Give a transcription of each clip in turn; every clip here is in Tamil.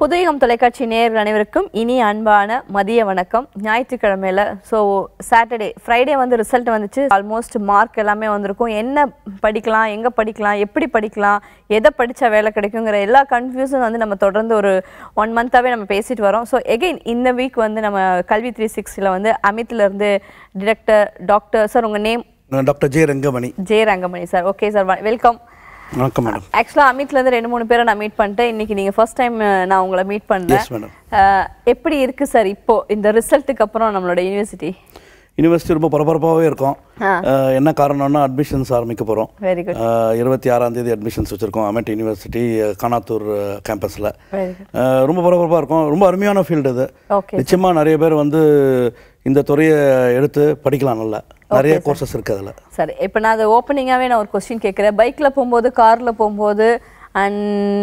புதுயுகம் தொலைக்காட்சி நேயர்கள் அனைவருக்கும் இனிய அன்பான மதிய வணக்கம் ஞாயிற்றுக்கிழமையில ஸோ சாட்டர்டே ஃப்ரைடே வந்து ரிசல்ட் வந்துச்சு ஆல்மோஸ்ட் மார்க் எல்லாமே வந்திருக்கும் என்ன படிக்கலாம் எங்கே படிக்கலாம் எப்படி படிக்கலாம் எதை படித்தா வேலை கிடைக்குங்கிற எல்லா கன்ஃபியூஷன் வந்து நம்ம தொடர்ந்து ஒரு ஒன் மந்த்தாகவே நம்ம பேசிட்டு வரோம் ஸோ எகெயின் இந்த வீக் வந்து நம்ம கல்வி த்ரீ சிக்ஸ்டியில் வந்து அமித்ல இருந்து டிரெக்டர் டாக்டர் சார் உங்கள் நேம் நான் doctor J Rangamani J Rangamani sir okay sir welcome வணக்கம் மேடம் ஆக்சுவலாக அமித்ல இருந்து ரெண்டு மூணு பேரை நான் மீட் பண்ணிட்டேன் இன்னைக்கு நீங்க ஃபர்ஸ்ட் டைம் நான் உங்களை மீட் பண்ணேன் எஸ் மேடம் அஹ், எப்படி இருக்கு சார் இப்போ இந்த ரிசல்ட்டுக்கு அப்புறம் நம்மளோட யூனிவர்சிட்டி யூனிவர்சிட்டி ரொம்ப பரபரப்பாகவே இருக்கும் ஆ. அஹ், என்ன காரணம்னா அட்மிஷன்ஸ் ஆரம்பிக்க போகிறோம் வெரி குட் இருபத்தி ஆறாம் தேதி அட்மிஷன்ஸ் வச்சுருக்கோம் அமெட் யூனிவர்சிட்டி அஹ், கானாத்தூர் கேம்பஸில் வெரி குட் ரொம்ப பரபரப்பாக இருக்கும் ரொம்ப அருமையான ஃபீல்டு இது ஓகே நிச்சயமாக நிறைய பேர் வந்து இந்த துறையை எடுத்து படிக்கலாம் நல்லா நிறைய கோர்சஸ் இருக்குது அதில் சரி இப்போ நான் அதை ஓப்பனிங்காகவே நான் ஒரு கொஸ்டின் கேட்குறேன் பைக்கில் போகும்போது காரில் போகும்போது அண்ட்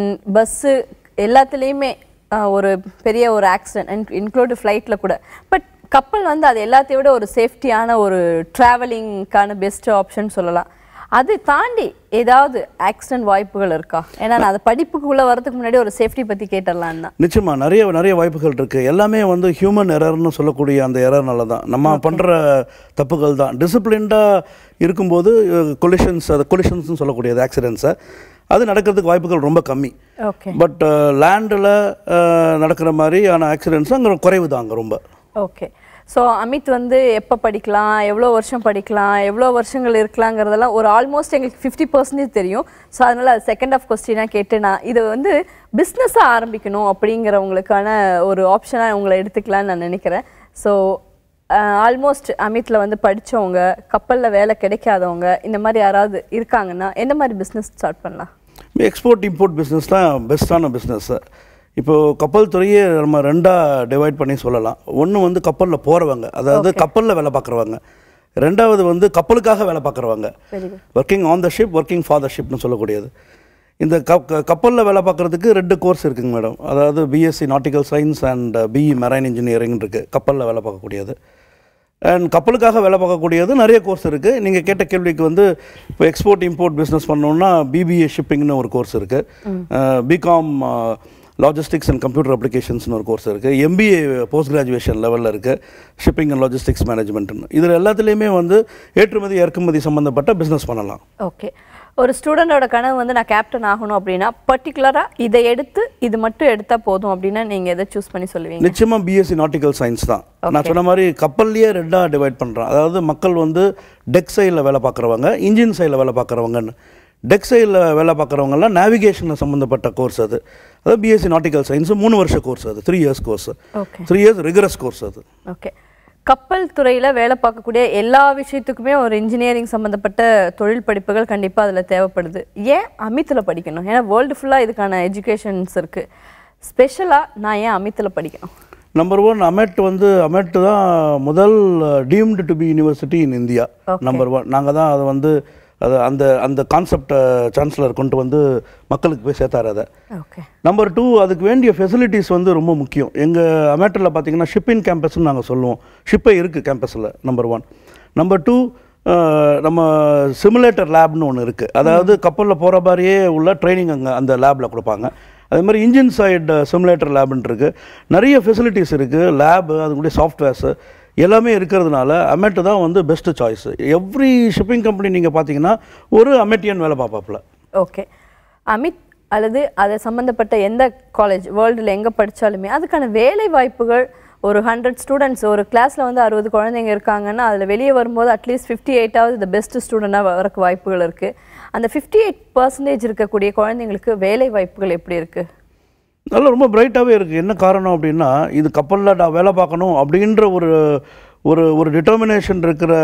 பஸ்ஸு எல்லாத்துலேயுமே அஹ், ஒரு பெரிய ஒரு ஆக்சிடென்ட் இன்க்ளூடு ஃப்ளைட்டில் கூட பட் கப்பல் வந்து அது எல்லாத்தையும் விட ஒரு சேஃப்டியான ஒரு ட்ராவலிங்க்கான பெஸ்ட் ஆப்ஷன் சொல்லலாம் அது தாண்டி ஏதாவது ஆக்சிடென்ட் வாய்ப்புகள் இருக்கா ஏன்னா நான் அது படிப்புக்குள்ளே வரதுக்கு முன்னாடி ஒரு சேஃப்டி பற்றி கேட்டுடலான்னு தான் நிச்சயமா நிறைய நிறைய வாய்ப்புகள் இருக்கு எல்லாமே வந்து ஹியூமன் எரர்னு சொல்லக்கூடிய அந்த எரர்னால தான் நம்ம பண்ற தப்புகள் தான் டிசிப்ளின்டா இருக்கும்போது கொலிஷன்ஸ் அது கொலிஷன்ஸ்னு சொல்லக்கூடியது ஆக்சிடென்ட்ஸை அது நடக்கிறதுக்கு வாய்ப்புகள் ரொம்ப கம்மி ஓகே பட் லேண்டில் நடக்கிற மாதிரியான ஆக்சிடென்ட்ஸ் அங்கே குறைவு தான் அங்கே ரொம்ப ஓகே ஸோ அமித் வந்து எப்போ படிக்கலாம் எவ்வளோ வருஷம் படிக்கலாம் எவ்வளோ வருஷங்கள் இருக்கலாங்கிறதெல்லாம் ஒரு ஆல்மோஸ்ட் எங்களுக்கு ஃபிஃப்டி பர்சன்டேஜ் தெரியும் ஸோ அதனால் அது செகண்ட் ஆஃப் கொஸ்டினாக கேட்டு நான் இது வந்து பிஸ்னஸாக ஆரம்பிக்கணும் அப்படிங்கிறவங்களுக்கான ஒரு ஆப்ஷனாக உங்களை எடுத்துக்கலாம்னு நான் நினைக்கிறேன் ஸோ ஆல்மோஸ்ட் அமித்தில் வந்து படித்தவங்க கப்பலில் வேலை கிடைக்காதவங்க இந்த மாதிரி யாராவது இருக்காங்கன்னா எந்த மாதிரி பிஸ்னஸ் ஸ்டார்ட் பண்ணலாம் எக்ஸ்போர்ட் இம்போர்ட் பிஸ்னஸ் தான் பெஸ்ட்டான பிஸ்னஸ் இப்போது கப்பல் துறையே நம்ம ரெண்டாக டிவைட் பண்ணி சொல்லலாம் ஒன்று வந்து கப்பலில் போகிறவங்க அதாவது கப்பலில் வேலை பார்க்குறவங்க ரெண்டாவது வந்து கப்பலுக்காக வேலை பார்க்குறவங்க very good working on the ship working for the ஷிப்னு சொல்லக்கூடியது இந்த கப் கப்பலில் வேலை பார்க்குறதுக்கு ரெண்டு கோர்ஸ் இருக்குங்க மேடம் அதாவது BSc nautical science and BE marine engineering இருக்குது கப்பலில் வேலை பார்க்கக்கூடியது அண்ட் கப்பலுக்காக வேலை பார்க்கக்கூடியது நிறைய கோர்ஸ் இருக்குது நீங்கள் கேட்ட கேள்விக்கு வந்து இப்போ எக்ஸ்போர்ட் இம்போர்ட் பிஸ்னஸ் பண்ணோம்னா பிபிஏ ஷிப்பிங்னு ஒரு கோர்ஸ் இருக்குது பிகாம் லாஜிஸ்டிக்ஸ் அண்ட் கம்ப்யூட்டர் அப்ளிகேஷன்ஸ்னு ஒரு கோர்ஸ் இருக்குது எம்பிஏ போஸ்ட் கிராஜுவேஷன் லெவலில் இருக்குது ஷிப்பிங் அண்ட் லாஜிஸ்டிக்ஸ் மேனேஜ்மெண்ட்னு இதில் எல்லாத்துலேயுமே வந்து ஏற்றுமதி இறக்குமதி சம்மந்தப்பட்ட பிஸ்னஸ் பண்ணலாம் ஓகே ஒரு ஸ்டூடெண்டோட கனவு வந்து நான் கேப்டன் ஆகணும் அப்படின்னா பர்டிகுலராக இதை எடுத்து இது மட்டும் எடுத்தால் போதும் அப்படின்னா நீங்கள் எதை சூஸ் பண்ணி சொல்லுவீங்க நிச்சயமா பிஎஸ்சி நாட்டிக்கல் சயின்ஸ் தான் நான் சொன்ன மாதிரி கப்பல்லையே ரெண்டாக டிவைட் பண்ணுறேன் அதாவது மக்கள் வந்து டெக் சைடில் வேலை பார்க்குறவங்க இன்ஜின் சைடில் வேலை பார்க்குறவங்கன்னு டெக் சைடில் வேலை பார்க்குறவங்கலாம் நேவிகேஷனில் சம்மந்தப்பட்ட கோர்ஸ் அது அதாவது பிஎஸ்சி நாட்டிக்கல் சயின்ஸ் மூணு வருஷ கோர்ஸ் அது three years course okay three years rigorous course அது ஓகே கப்பல் துறையில் வேலை பார்க்கக்கூடிய எல்லா விஷயத்துக்குமே ஒரு இன்ஜினியரிங் சம்மந்தப்பட்ட தொழில் படிப்புகள் கண்டிப்பாக அதில் தேவைப்படுது ஏன் அமித்தில் படிக்கணும் ஏன்னா வேர்ல்டு ஃபுல்லாக இதுக்கான எஜுகேஷன்ஸ் இருக்குது ஸ்பெஷலாக நான் ஏன் அமித்தில் படிக்கணும் நம்பர் ஒன் அமெட் வந்து அமெட் தான் முதல் deemed to be university in India number one நாங்கள் தான் அதை வந்து அது அந்த அந்த கான்செப்டை சான்சலர் கொண்டு வந்து மக்களுக்கு போய் சேர்த்தாரு அதை ஓகே நம்பர் டூ அதுக்கு வேண்டிய ஃபெசிலிட்டிஸ் வந்து ரொம்ப முக்கியம் எங்கள் அமேட்டரில் பார்த்தீங்கன்னா ஷிப்பிங் கேம்பஸ்னு நாங்கள் சொல்லுவோம் ஷிப்பே இருக்குது கேம்பஸில் நம்பர் ஒன் நம்பர் டூ நம்ம சிமுலேட்டர் லேப்னு ஒன்று இருக்குது அதாவது கப்பலில் போகிற மாதிரியே உள்ள ட்ரைனிங் அங்கே அந்த லேபில் கொடுப்பாங்க அதே மாதிரி இன்ஜின் சைடு சிமுலேட்டர் லேப்னு இருக்குது நிறைய ஃபெசிலிட்டிஸ் இருக்குது லேபு அதுக்குடைய சாஃப்ட்வேர்ஸு எல்லாமே இருக்கிறதுனால அமெட் தான் வந்து best choice every shipping company நீங்கள் பார்த்தீங்கன்னா ஒரு அமெட்டியன் வேலை பார்ப்பாப்புல ஓகே அமித் அல்லது அதை சம்மந்தப்பட்ட எந்த காலேஜ் வேர்ல்டில் எங்கே படித்தாலுமே அதுக்கான வேலை வாய்ப்புகள் ஒரு ஹண்ட்ரட் ஸ்டூடெண்ட்ஸ் ஒரு கிளாஸில் வந்து அறுபது குழந்தைங்க இருக்காங்கன்னா அதில் வெளியே வரும்போது அட்லீஸ்ட் ஃபிஃப்டி எயிட்டாவது த பெஸ்ட் ஸ்டூடெண்ட்டாக வரக்கு வாய்ப்புகள் இருக்குது அந்த ஃபிஃப்டி எயிட் பர்சன்டேஜ் இருக்கக்கூடிய குழந்தைங்களுக்கு வேலை வாய்ப்புகள் எப்படி இருக்குது நல்லா ரொம்ப பிரைட்டாகவே இருக்குது என்ன காரணம் அப்படின்னா இது கப்பலில் நான் வேலை பார்க்கணும் அப்படின்ற ஒரு ஒரு ஒரு டிட்டர்மினேஷன் இருக்கிற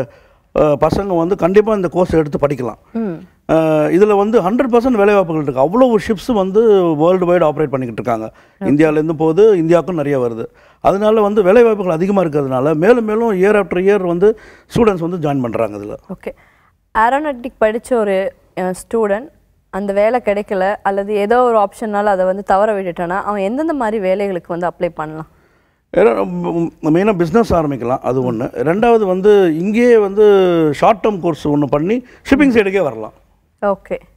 அஹ், பசங்க வந்து கண்டிப்பாக இந்த கோர்ஸ் எடுத்து படிக்கலாம் இதில் வந்து ஹண்ட்ரட் பர்சன்ட் வேலைவாய்ப்புகள் இருக்குது அவ்வளோ ஷிப்ஸ் வந்து வேர்ல்டு வைடு ஆப்ரேட் பண்ணிக்கிட்டு இருக்காங்க இந்தியாவிலேருந்து போகுது இந்தியாவுக்கும் நிறைய வருது அதனால வந்து வேலைவாய்ப்புகள் அதிகமாக இருக்கிறதுனால மேலும் மேலும் இயர் ஆஃப்டர் இயர் வந்து ஸ்டூடெண்ட்ஸ் வந்து ஜாயின் பண்ணுறாங்க இதில் ஓகே ஏரோநாட்டிக் படித்த ஒரு ஸ்டூடெண்ட் அந்த வேலை கிடைக்கல அல்லது ஏதோ ஒரு ஆப்ஷனால் அதை வந்து தவற விட்டுட்டானா அவன் எந்தெந்த மாதிரி வேலைகளுக்கு வந்து அப்ளை பண்ணலாம் மெயினாக பிஸ்னஸ் ஆரம்பிக்கலாம் அது ஒன்று ரெண்டாவது வந்து இங்கேயே வந்து ஷார்ட் டேர்ம் கோர்ஸ் ஒன்று பண்ணி ஷிப்பிங் சைடுக்கே வரலாம் ஓகே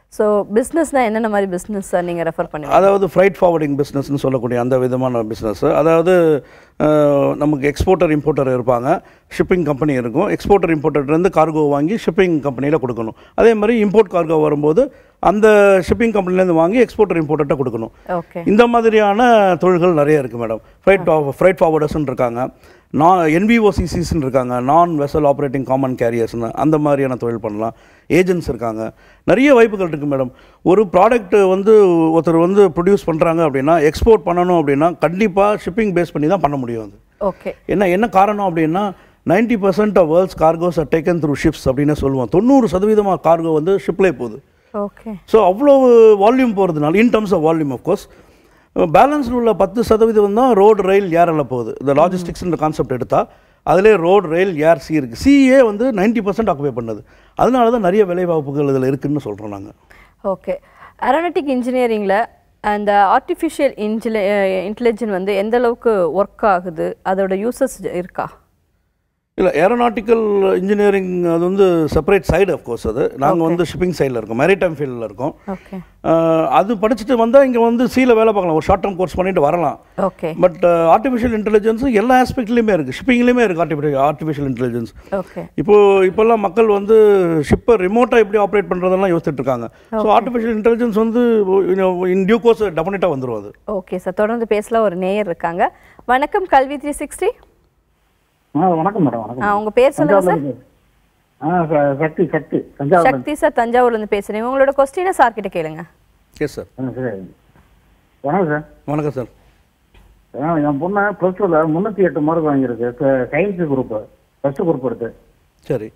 ஸோ பிஸ்னஸ்னால் என்னென்ன மாதிரி பிஸ்னஸ் சார் நீங்கள் ரெஃபர் பண்ணுவீங்க அதாவது ஃப்ரைட் ஃபார்வர்டிங் பிஸ்னஸ்னு சொல்லக்கூடிய அந்த விதமான பிஸ்னஸ் அதாவது அஹ், நமக்கு எக்ஸ்போர்ட்டர் இம்போர்ட்டர் இருப்பாங்க ஷிப்பிங் கம்பெனி இருக்கும் எக்ஸ்போர்ட்டர் இம்போர்ட்டர்லேருந்து கார்கோ வாங்கி ஷிப்பிங் கம்பெனியில் கொடுக்கணும் அதே மாதிரி இம்போர்ட் கார்கோ வரும்போது அந்த ஷிப்பிங் கம்பெனிலேருந்து வாங்கி எக்ஸ்போர்ட்டர் இம்போர்ட்டர்கிட்ட கொடுக்கணும் ஓகே இந்த மாதிரியான தொழில்கள் நிறைய இருக்குது மேடம் ஃப்ரைட் ஃப்ரைட் ஃபார்வர்டர்ஸ்னு இருக்காங்க நான் என்பிஓசிசிஸ்ன்னு இருக்காங்க நான் வெசல் ஆப்ரேட்டிங் காமன் கேரியர்ஸ்னு அந்த மாதிரியான தொழில் பண்ணலாம் ஏஜென்ட்ஸ் இருக்காங்க நிறைய வாய்ப்புகள் இருக்குது மேடம் ஒரு ப்ராடக்ட் வந்து ஒருத்தர் வந்து ப்ரொடியூஸ் பண்ணுறாங்க அப்படின்னா எக்ஸ்போர்ட் பண்ணணும் அப்படின்னா கண்டிப்பாக ஷிப்பிங் பேஸ் பண்ணி தான் பண்ண முடியும் அது ஓகே என்ன என்ன காரணம் அப்படின்னா 90% percent of world's cargos are taken through ships அப்படின்னு சொல்லுவோம் தொண்ணூறு சதவீதமாக கார்கோ வந்து ஷிப்லே போகுது ஓகே ஸோ அவ்வளோ வால்யூம் போகிறதுனால in terms of volume of course பேலன்ஸில் உள்ள பத்து சதவீதம் தான் ரோடு ரயில் ஏரில் போகுது இந்த லாஜிஸ்டிக்ஸ்ன்ற கான்செப்ட் எடுத்தால் அதிலே ரோடு ரயில் ஏர் சி இருக்குது சிஏ வந்து 90% பர்சன்ட் ஆக்குபை பண்ணுது அதனால தான் நிறைய வேலைவாய்ப்புகள் இதில் இருக்குன்னு சொல்கிறோம் நாங்கள் ஓகே ஏரோனாட்டிக் இன்ஜினியரிங்கில் அந்த ஆர்டிஃபிஷியல் இன்ஜில இன்டெலிஜென்ட் வந்து எந்த அளவுக்கு ஒர்க் ஆகுது அதோட யூசஸ் இருக்கா இல்லை ஏரோநாட்டிக்கல் இன்ஜினியரிங் அது வந்து செப்பரேட் சைடு கோர்ஸ் அது நாங்கள் வந்து ஷிப்பிங் சைடில் இருக்கோம் மேரிடைம் ஃபீல்டில் இருக்கோம் ஓகே அஹ், அது படிச்சுட்டு வந்தால் இங்கே வந்து சீல வேலை பார்க்கலாம் ஒரு ஷார்ட் டேர்ம் கோர்ஸ் பண்ணிட்டு வரலாம் ஓகே பட் ஆர்டிஃபிஷியல் இன்டெலிஜென்ஸ் எல்லா ஆஸ்பெக்ட்லேயுமே இருக்குது ஷிப்பிங்லேயுமே இருக்குது ஆர்டிஃபிஷியல் ஆர்டிஃபிஷியல் இன்டெலிஜென்ஸ் ஓகே இப்போ இப்போல்லாம் மக்கள் வந்து ஷிப்பை ரிமோட்டாக எப்படி ஆப்ரேட் பண்ணுறதெல்லாம் யோசிச்சுட்டு இருக்காங்க ஸோ ஆர்டிஃபிஷியல் இன்டெலிஜென்ஸ் வந்து இன் டியூ கோர்ஸ் டெஃபினட்டாக வந்துடும் அது ஓகே சார் தொடர்ந்து பேசலாம் ஒரு நேயர் இருக்காங்க வணக்கம் கல்வி த்ரீ சிக்ஸ்டி ஆ வணக்கம் மேடம் வணக்கம் உங்க பேர் சொல்லுங்க சார் தஞ்சாவூர்ல இருந்து. ஆ ச- சக்தி சக்தி தஞ்சாவூர் சக்தி சார் தஞ்சாவூர்லேருந்து பேசுகிறேன் உங்களோட கொஸ்டினை சார் கிட்ட கேளுங்க எஸ் சார் சரி வணக்கம் சார் வணக்கம் சார் ஆ, என் பொண்ணு ப்ளஸ் டூவில் முந்நூற்றி எட்டு மார்க் வாங்கியிருக்கு சயின்ஸ் குரூப் ஃபர்ஸ்ட் குரூப் எடுத்து சரி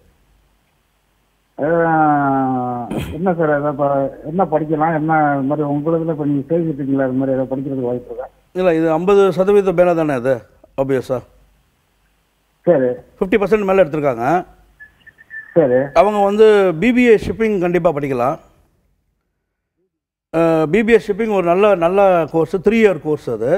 அஹ், என்ன சார் அதை இப்போ என்ன படிக்கலாம் என்ன இது மாதிரி உங்களுதுல இப்போ நீங்கள் சேர்த்துட்டீங்களா அது மாதிரி ஏதாவது படிக்கிறதுக்கு வாய்ப்பு இருக்கா இல்லை இது ஐம்பது சதவீதம் மேலே தானே அது ஆப்வியஸாக சரி ஃபிஃப்டி பர்சன்ட் மேலே எடுத்திருக்காங்க சரி அவங்க வந்து பிபிஏ ஷிப்பிங் கண்டிப்பாக படிக்கலாம் பிபிஏ ஷிப்பிங் ஒரு நல்ல நல்ல கோர்ஸ் த்ரீ இயர் கோர்ஸ் அது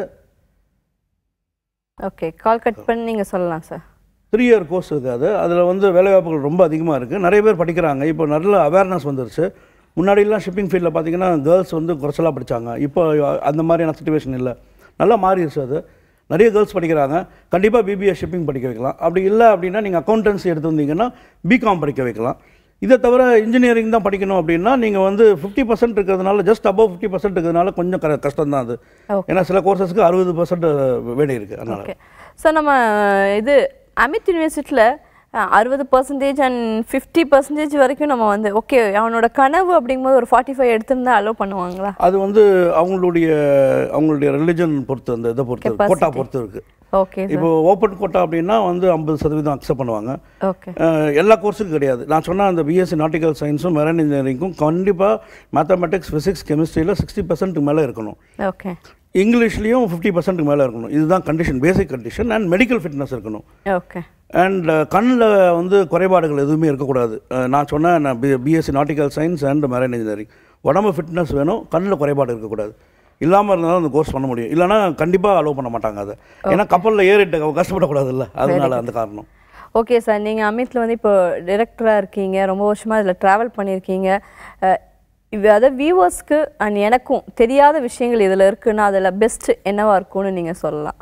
ஓகே கால் கட் பண்ணி நீங்கள் சொல்லலாம் சார் த்ரீ இயர் கோர்ஸ் இருக்குது அது அதில் வந்து வேலைவாய்ப்புகள் ரொம்ப அதிகமாக இருக்குது நிறைய பேர் படிக்கிறாங்க இப்போ நல்ல அவேர்னஸ் வந்துருச்சு முன்னாடிலாம் ஷிப்பிங் ஃபீல்டில் பார்த்தீங்கன்னா கேர்ள்ஸ் வந்து குறைச்சலாக படித்தாங்க இப்போ அந்த மாதிரியான சுச்சுவேஷன் இல்லை நல்லா மாறிடுச்சு அது நிறைய கேர்ள்ஸ் படிக்கிறாங்க கண்டிப்பாக பிபிஏ ஷிப்பிங் படிக்க வைக்கலாம் அப்படி இல்லை அப்படின்னா நீங்கள் அக்கௌண்டன்சி எடுத்து வந்தீங்கன்னா பிகாம் படிக்க வைக்கலாம் இதை தவிர இன்ஜினியரிங் தான் படிக்கணும் அப்படின்னா நீங்கள் வந்து ஃபிஃப்டி பர்சன்ட் இருக்கிறதுனால ஜஸ்ட் above ஃபிஃப்டி பர்சன்ட் இருக்கிறதுனால கொஞ்சம் க கஷ்டம் தான் அது Okay. ஏன்னா சில கோர்சஸ்க்கு அறுபது பர்சன்ட் வேலை இருக்குது அதனால் ஓகே சார் நம்ம இது அமித் யூனிவர்சிட்டியில் அறுபது பர்சன்டேஜ் அண்ட் ஃபிஃப்டி பர்சன்டேஜ் வரைக்கும் நம்ம வந்து ஓகே அவனோட கனவு அப்படிங்கும்போது ஒரு ஃபார்ட்டி ஃபைவ் எடுத்திருந்தா அலோவ் பண்ணுவாங்களா அது வந்து அவங்களுடைய அவங்களுடைய ரிலிஜன் பொறுத்து அந்த இதை பொறுத்து இருக்கு. கோட்டா பொறுத்து இருக்குது ஓகே இப்போ ஓப்பன் கோட்டா அப்படின்னா வந்து ஐம்பது சதவீதம் அக்செப்ட் பண்ணுவாங்க ஓகே அஹ், எல்லா கோர்ஸுக்கும் கிடையாது நான் சொன்ன அந்த பிஎஸ்சி நாட்டிக்கல் சயின்ஸும் மெரன் இன்ஜினியரிங்கும் கண்டிப்பாக மேத்தமெட்டிக்ஸ் ஃபிசிக்ஸ் கெமிஸ்ட்ரியில் சிக்ஸ்டி பர்சன்ட்டுக்கு மேலே இருக்கணும் ஓகே இங்கிலீஷ்லேயும் ஃபிஃப்டி பர்சன்ட்டுக்கு மேலே இருக்கணும் இதுதான் condition basic condition and medical fitness இருக்கணும் ஓகே அண்ட் கண்ணில் வந்து குறைபாடுகள் எதுவுமே இருக்கக்கூடாது அஹ், நான் சொன்ன நான் B BSc nautical science and marine engineering உடம்பு ஃபிட்னஸ் வேணும் கண்ணில் குறைபாடு இருக்கக்கூடாது இல்லாமல் இருந்தாலும் அந்த கோர்ஸ் பண்ண முடியும் இல்லைன்னா கண்டிப்பாக அலோவ் பண்ண மாட்டாங்க அதை ஏன்னா கப்பலில் ஏறிட்டு கஷ்டப்படக்கூடாதுல்ல அதனால அந்த காரணம் ஓகே சார் நீங்கள் அமித்தில் வந்து இப்போ டிரெக்டராக இருக்கீங்க ரொம்ப வருஷமாக இதில் ட்ராவல் பண்ணியிருக்கீங்க அஹ், இவ் அதாவது வியூவர்ஸ்க்கு அண்ட் எனக்கும் தெரியாத விஷயங்கள் இதில் இருக்குன்னா அதில் பெஸ்ட் என்னவா இருக்கும்னு நீங்கள் சொல்லலாம்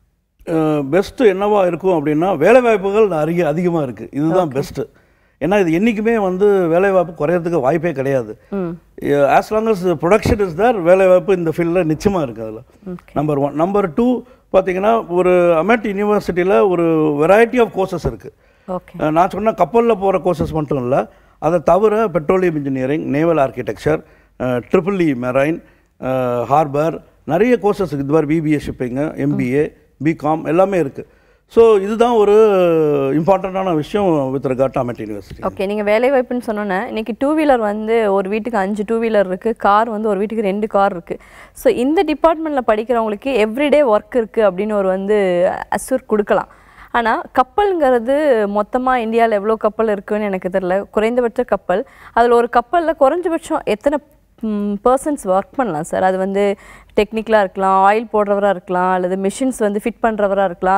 பெஸ்ட்டு என்னவா இருக்கும் அப்படின்னா வேலைவாய்ப்புகள் நிறைய அதிகமாக இருக்குது இதுதான் பெஸ்ட்டு ஏன்னா இது என்றைக்குமே வந்து வேலைவாய்ப்பு குறையறதுக்கு வாய்ப்பே கிடையாது as long as production is there வேலைவாய்ப்பு இந்த ஃபீல்டில் நிச்சயமாக இருக்குது அதில் நம்பர் ஒன் நம்பர் டூ பார்த்தீங்கன்னா ஒரு அமெட் யூனிவர்சிட்டியில் ஒரு வெரைட்டி ஆஃப் கோர்சஸ் இருக்குது ஓகே அஹ் நான் சொன்ன கப்பலில் போகிற கோர்சஸ் மட்டும் இல்லை அதை தவிர petroleum engineering naval architecture triple E marine harbour நிறைய கோர்சஸ் இருக்குது இது மாதிரி பிபிஏ ஷிப்பிங்கு எம்பிஏ பிகாம் எல்லாமே இருக்குது ஸோ இதுதான் ஒரு இம்பார்ட்டண்ட்டான விஷயம் with regard to AMET university okay நீங்கள் வேலை வாய்ப்புன்னு சொன்னோன்னே இன்னைக்கு டூ வீலர் வந்து ஒரு வீட்டுக்கு அஞ்சு டூ வீலர் இருக்குது கார் வந்து ஒரு வீட்டுக்கு ரெண்டு கார் இருக்குது ஸோ இந்த டிபார்ட்மெண்ட்டில் படிக்கிறவங்களுக்கு எவ்ரிடே ஒர்க் இருக்குது அப்படின்னு ஒரு வந்து அசூர் கொடுக்கலாம் ஆனால் கப்பலுங்கிறது மொத்தமாக இந்தியாவில் எவ்வளோ கப்பல் இருக்குன்னு எனக்கு தெரியல குறைந்தபட்ச கப்பல் அதில் ஒரு கப்பலில் குறைஞ்சபட்சம் எத்தனை பர்சன்ஸ் ஒர்க் பண்ணலாம் சார் அது வந்து டெக்னிக்கலாக இருக்கலாம் ஆயில் போடுறவராக இருக்கலாம் அல்லது மிஷின்ஸ் வந்து ஃபிட் பண்ணுறவராக இருக்கலாம்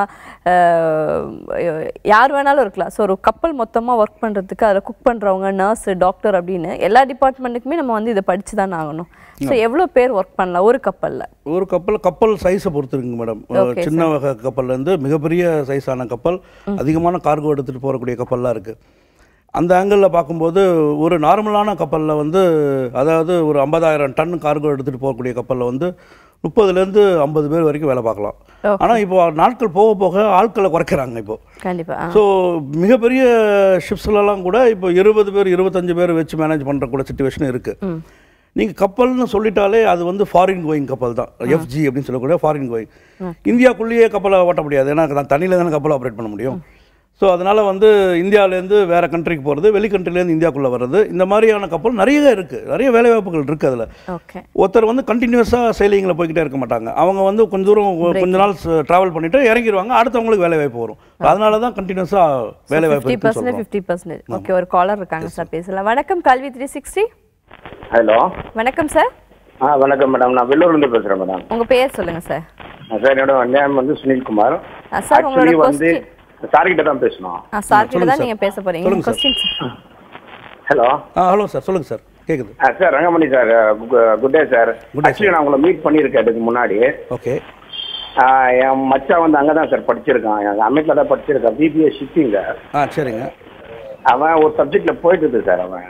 அஹ், யார் வேணாலும் இருக்கலாம் ஸோ ஒரு கப்பல் மொத்தமாக ஒர்க் பண்ணுறதுக்கு அதில் குக் பண்ணுறவங்க நர்ஸு டாக்டர் அப்படின்னு எல்லா டிபார்ட்மெண்ட்டுக்குமே நம்ம வந்து இதை படித்து தான் ஆகணும் ஸோ எவ்வளோ பேர் ஒர்க் பண்ணலாம் ஒரு கப்பலில் ஒரு கப்பல் கப்பல் சைஸை பொறுத்து இருக்குங்க மேடம் Okay, சின்ன வகை கப்பல்லேருந்து மிகப்பெரிய சைஸான கப்பல் அதிகமான கார்கோ எடுத்துகிட்டு போகக்கூடிய கப்பல்லாம் இருக்குது அந்த ஆங்கிளில் பார்க்கும்போது ஒரு நார்மலான கப்பலில் வந்து அதாவது ஒரு ஐம்பதாயிரம் டன் கார்கோ எடுத்துகிட்டு போகக்கூடிய கப்பலில் வந்து முப்பதுலேருந்து ஐம்பது பேர் வரைக்கும் வேலை பார்க்கலாம் Okay. ஆனால் இப்போ நாட்கள் போக போக ஆட்களை குறைக்கிறாங்க இப்போ கண்டிப்பாக ஸோ மிகப்பெரிய ஷிப்ஸ்லலாம் கூட இப்போ இருபது பேர் இருபத்தஞ்சு பேர் வச்சு மேனேஜ் பண்ணுற கூட சுச்சுவேஷன் இருக்குது நீங்கள் கப்பல்னு சொல்லிட்டாலே அது வந்து ஃபாரின் கோயிங் கப்பல் தான் எஃப்ஜி அப்படின்னு சொல்லக்கூடிய ஃபாரின் கோயிங் இந்தியாக்குள்ளேயே கப்பலை ஓட்ட முடியாது ஏன்னா நான் தண்ணியில் தானே கப்பல் ஆப்ரேட் பண்ண முடியும் ஸோ அதனால் வந்து இந்தியாவிலேருந்து வேறு கண்ட்ரிக்கு போகிறது வெளி countryல-இருந்து இந்தியாக்குள்ளே வர்றது இந்த மாதிரியான கப்பல் நிறைய இருக்குது நிறைய வேலைவாய்ப்புகள் இருக்குது அதில் ஓகே ஒருத்தர் வந்து கண்டினியூஸாக சைலிங்கில் போய்கிட்டே இருக்க மாட்டாங்க அவங்க வந்து கொஞ்ச தூரம் கொஞ்ச நாள் ட்ராவல் பண்ணிட்டு இறங்கிடுவாங்க அடுத்தவங்களுக்கு வேலை வாய்ப்பு வரும் அதனால தான் கண்டினியூஸாக வேலை வாய்ப்பு ஃபிஃப்டி இருக்குன்னு பர்சன்டேஜ் சொல்றோம். ஃபிஃப்டி பர்சன்டேஜ் ஓகே ஒரு காலர் இருக்காங்க சார் பேசலாம் வணக்கம் கல்வி த்ரீ சிக்ஸ்டி ஹலோ வணக்கம் சார் ஆ வணக்கம் மேடம் நான் வெள்ளூர்லேருந்து பேசுகிறேன் மேடம் உங்க பேர் சொல்லுங்க சார் சார் என்னோட நேம் வந்து சுனில்குமார் ஆ, சார், உங்களோட ஆக்சுவலி வந்து question. சார்கிட்ட தான் பேசணும் ஆ சார் கிட்ட சொல்லுங்க தான் சார். நீங்க பேச போறீங்க சொல்லுங்க சார். கொஸ்டின் ஹலோ ஆ ஹலோ சார் சொல்லுங்கள் சார் கேட்குது ஆ sir Rangamani sir good day sir Good day, actually நான் உங்களை மீட் பண்ணியிருக்கேன் இதுக்கு முன்னாடி ஓகே ஆ, என் மச்சான் வந்து அங்கே தான் சார் படிச்சிருக்கான் எங்கள் அமெரிக்கில் தான் படிச்சிருக்கான் பிபிஏ ஷிப்பிங்க ஆ சரிங்க அவன் ஒரு சப்ஜெக்டில் போயிட்டுது சார் அவன்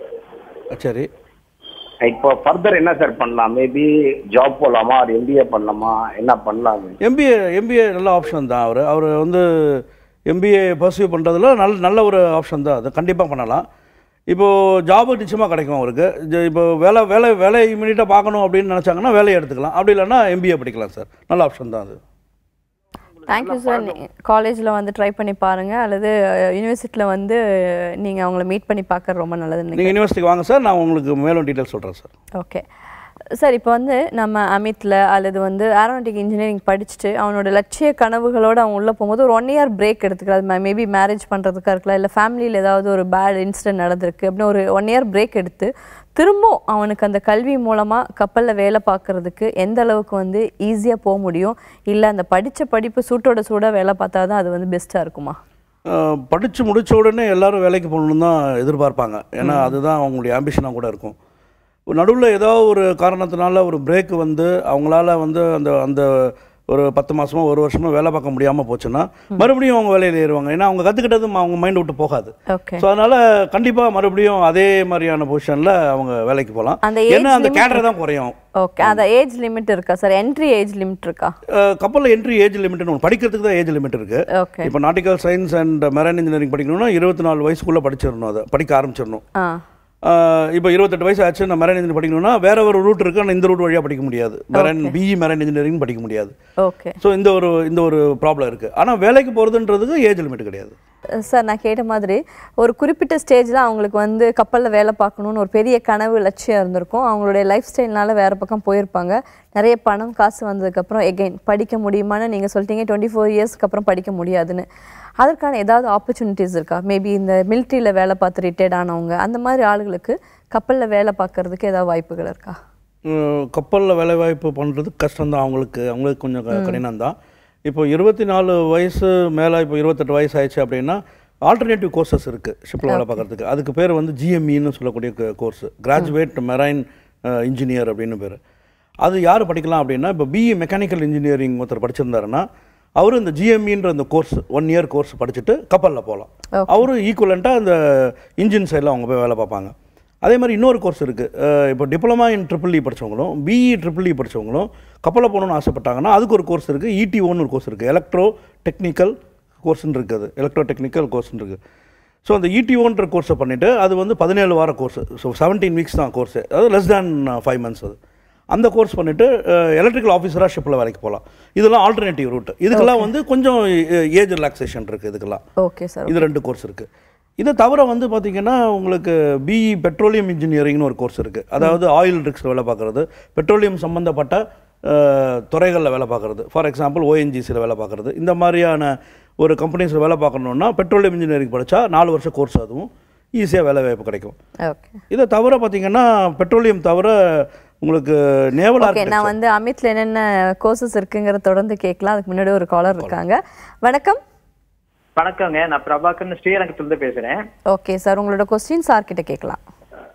ஆ, சரி இப்போ ஃபர்தர் என்ன சார் பண்ணலாம் மேபி ஜாப் போகலாமா ஒரு எம்பிஏ பண்ணலாமா என்ன பண்ணலாம் எம்பிஏ எம்பிஏ நல்ல ஆப்ஷன் தான் அவர் அவர் வந்து எம்பிஏ பர்சியூ பண்ணுறதுல நல்ல நல்ல ஒரு ஆப்ஷன் தான் அது கண்டிப்பாக பண்ணலாம் இப்போது ஜாபு நிச்சயமாக கிடைக்கும் அவருக்கு ஜ- இப்போ வேலை வேலை வேலை இமீடியட்டாக பார்க்கணும் அப்படின்னு நினச்சாங்கன்னா வேலையை எடுத்துக்கலாம் அப்படி இல்லைன்னா எம்பிஏ படிக்கலாம் சார் நல்ல ஆப்ஷன் தான் அது தேங்க்யூ சார் காலேஜில் வந்து ட்ரை பண்ணி பாருங்க அல்லது யூனிவர்சிட்டியில் வந்து நீங்க அவங்கள மீட் பண்ணி பார்க்கறது ரொம்ப நல்லதுன்னு நினைக்கிறேன் நீங்கள் யூனிவர்சிட்டிக்கு வாங்க சார் நான் உங்களுக்கு மேலும் டீட்டெயில் சொல்கிறேன் சார் ஓகே சார் இப்போ வந்து நம்ம அமித்தில் அல்லது வந்து ஏரோனாட்டிக் இன்ஜினியரிங் படிச்சுட்டு அவனோட லட்சிய கனவுகளோடு அவன் உள்ளே போகும்போது ஒரு ஒன் இயர் பிரேக் எடுத்துக்கிறது மேபி மேரேஜ் பண்ணுறதுக்காக இருக்கலாம் இல்லை ஃபேமிலியில் ஏதாவது ஒரு பேட் இன்சிடென்ட் நடந்திருக்கு அப்படின்னு ஒரு ஒன் இயர் பிரேக் எடுத்து திரும்ப அவனுக்கு அந்த கல்வி மூலமாக கப்பலில் வேலை பார்க்கறதுக்கு எந்த அளவுக்கு வந்து ஈஸியாக போக முடியும் இல்லை அந்த படித்த படிப்பு சூட்டோட சூடாக வேலை பார்த்தா தான் அது வந்து பெஸ்ட்டாக இருக்குமா படித்து முடிச்ச உடனே எல்லாரும் வேலைக்கு போகணுன்னு தான் எதிர்பார்ப்பாங்க ஏன்னா அதுதான் அவங்களுடைய ஆம்பிஷனாக கூட இருக்கும் நடுவில் ஏதோ ஒரு காரணத்தினால ஒரு பிரேக் வந்து அவங்களால வந்து அந்த அந்த ஒரு பத்து மாசமோ ஒரு வருஷமோ வேலை பார்க்க முடியாமல் போச்சுன்னா மறுபடியும் அவங்க வேலையில் ஏறுவாங்க ஏன்னா அவங்க கற்றுக்கிட்டது அவங்க மைண்ட் விட்டு போகாது ஓகே ஸோ அதனால கண்டிப்பாக மறுபடியும் அதே மாதிரியான பொசிஷனில் அவங்க வேலைக்கு போகலாம் அந்த age ஏன்னா அந்த limit கேடர் தான் குறையும் ஓகே அந்த ஏஜ் லிமிட் இருக்கா சார் என்ட்ரி ஏஜ் லிமிட் இருக்கா கப்பலில் என்ட்ரி ஏஜ் லிமிட்னு ஒன்று படிக்கிறதுக்கு தான் ஏஜ் லிமிட் இருக்குது ஓகே இப்போ nautical science and marine engineering படிக்கணும்னா இருபத்தி நாலு வயசுக்குள்ளே படிச்சிடணும் அதை படிக்க ஆரம்பிச்சிடணும் ஆ இப்போ இருபத்தெட்டு வயசு ஆச்சு நான் மெரைன் இன்ஜினியரிங் படிக்கணும்னா வேற ஒரு ரூட் இருக்கு ஆனால் இந்த ரூட் வழியாக படிக்க முடியாது மெரைன் பிஇ மெரைன் இன்ஜினியரிங் படிக்க முடியாது ஓகே ஸோ இந்த ஒரு இந்த ஒரு ப்ராப்ளம் இருக்குது ஆனால் வேலைக்கு போகிறதுன்றதுக்கு ஏஜ் லிமிட் கிடையாது சார் நான் கேட்ட மாதிரி ஒரு குறிப்பிட்ட ஸ்டேஜில் அவங்களுக்கு வந்து கப்பலில் வேலை பார்க்கணுன்னு ஒரு பெரிய கனவு லட்சியம் இருந்திருக்கும் அவங்களுடைய லைஃப் ஸ்டைல்னால வேறு பக்கம் போயிருப்பாங்க நிறைய பணம் காசு வந்ததுக்கப்புறம் எகைன் படிக்க முடியுமான்னு நீங்கள் சொல்லிட்டீங்க டுவெண்ட்டி ஃபோர் இயர்ஸ்க்கு அப்புறம் படிக்க முடியாதுன்னு அதற்கான ஏதாவது ஆப்பர்ச்சுனிட்டிஸ் இருக்கா மேபி இந்த மிலிட்ரியில் வேலை பார்த்து ரிட்டையர்ட் ஆனவங்க அந்த மாதிரி ஆளுகளுக்கு கப்பலில் வேலை பார்க்கறதுக்கு ஏதாவது வாய்ப்புகள் இருக்கா கப்பலில் வேலைவாய்ப்பு பண்ணுறது கஷ்டம்தான் அவங்களுக்கு அவங்களுக்கு கொஞ்சம் கடினம் தான் இப்போ இருபத்தி நாலு வயசு மேலே இப்போ இருபத்தெட்டு வயசு ஆயிடுச்சு அப்படின்னா ஆல்டர்னேட்டிவ் கோர்சஸ் இருக்குது ஷிப்பில் வேலை பார்க்குறதுக்கு அதுக்கு பேர் வந்து ஜிஎம்இன்னு சொல்லக்கூடிய கோர்ஸ் கிராஜுவேட் மெரைன் இன்ஜினியர் அப்படின்னு பேர் அது யார் படிக்கலாம் அப்படின்னா இப்போ பிஇ மெக்கானிக்கல் இன்ஜினியரிங் ஒருத்தர் படிச்சிருந்தாருன்னா அவர் இந்த ஜிஎம்இன்ற அந்த கோர்ஸ் ஒன் இயர் கோர்ஸ் படிச்சுட்டு கப்பலில் போகலாம் அவரும் ஈக்குவலண்ட்டாக அந்த இன்ஜின் சைடில் அவங்க போய் வேலை பார்ப்பாங்க அதே மாதிரி இன்னொரு கோர்ஸ் இருக்குது இப்போ டிப்ளமா இன் ட்ரிபிள் இ படித்தவங்களும் பிஇ ட்ரிபிள் இ படித்தவங்களும் கப்பலில் போகணும்னு ஆசைப்பட்டாங்கன்னா அதுக்கு ஒரு கோர்ஸ் இருக்குது இடிஓன்னு ஒரு கோர்ஸ் இருக்குது எலக்ட்ரோ டெக்னிக்கல் கோர்ஸ்னு இருக்குது எலக்ட்ரோ டெக்னிக்கல் கோர்ஸ்னு இருக்குது ஸோ அந்த இடிஓன்ற கோர்ஸை பண்ணிவிட்டு அது வந்து பதினேழு வார கோர்ஸ் ஸோ செவன்டீன் வீக்ஸ் தான் கோர்ஸ் அதாவது லெஸ் தேன் ஃபைவ் மந்த்ஸ் அது அந்த கோர்ஸ் பண்ணிவிட்டு எலக்ட்ரிக்கல் ஆஃபீஸராக ஷிப்பில் வேலைக்கு போகலாம் இதெல்லாம் ஆல்டர்னேட்டிவ் ரூட் இதுக்கெல்லாம் வந்து கொஞ்சம் ஏஜ் ரிலாக்ஸேஷன் இருக்குது இதுக்கெல்லாம் ஓகே சார் இது ரெண்டு கோர்ஸ் இருக்குது இதை தவிர வந்து பார்த்தீங்கன்னா உங்களுக்கு பிஇ பெட்ரோலியம் இன்ஜினியரிங்னு ஒரு கோர்ஸ் இருக்குது அதாவது ஆயில் ரிக்ஸில் வேலை பார்க்குறது பெட்ரோலியம் சம்மந்தப்பட்ட துறைகளில் வேலை பார்க்குறது ஃபார் எக்ஸாம்பிள் ஓஎன்ஜிசியில் வேலை பார்க்குறது இந்த மாதிரியான ஒரு கம்பெனிஸில் வேலை பார்க்கணுன்னா பெட்ரோலியம் இன்ஜினியரிங் படித்தா நாலு வருஷம் கோர்ஸ் அதுவும் ஈஸியாக வேலை வாய்ப்பு கிடைக்கும் ஓகே இதை தவிர பார்த்தீங்கன்னா பெட்ரோலியம் தவிர உங்களுக்கு நேவல் ஓகே நான் வந்து அமித்ல என்னென்ன கோர்சஸ் இருக்குங்கிறத தொடர்ந்து கேட்கலாம் அதுக்கு முன்னாடி ஒரு காலர் இருக்காங்க வணக்கம் வணக்கங்க நான் பிரபாகர்னு ஸ்ரீரங்கத்துல பேசுறேன் ஓகே சார் உங்களோட கொஸ்டின் சார் கிட்ட கேட்கலாம்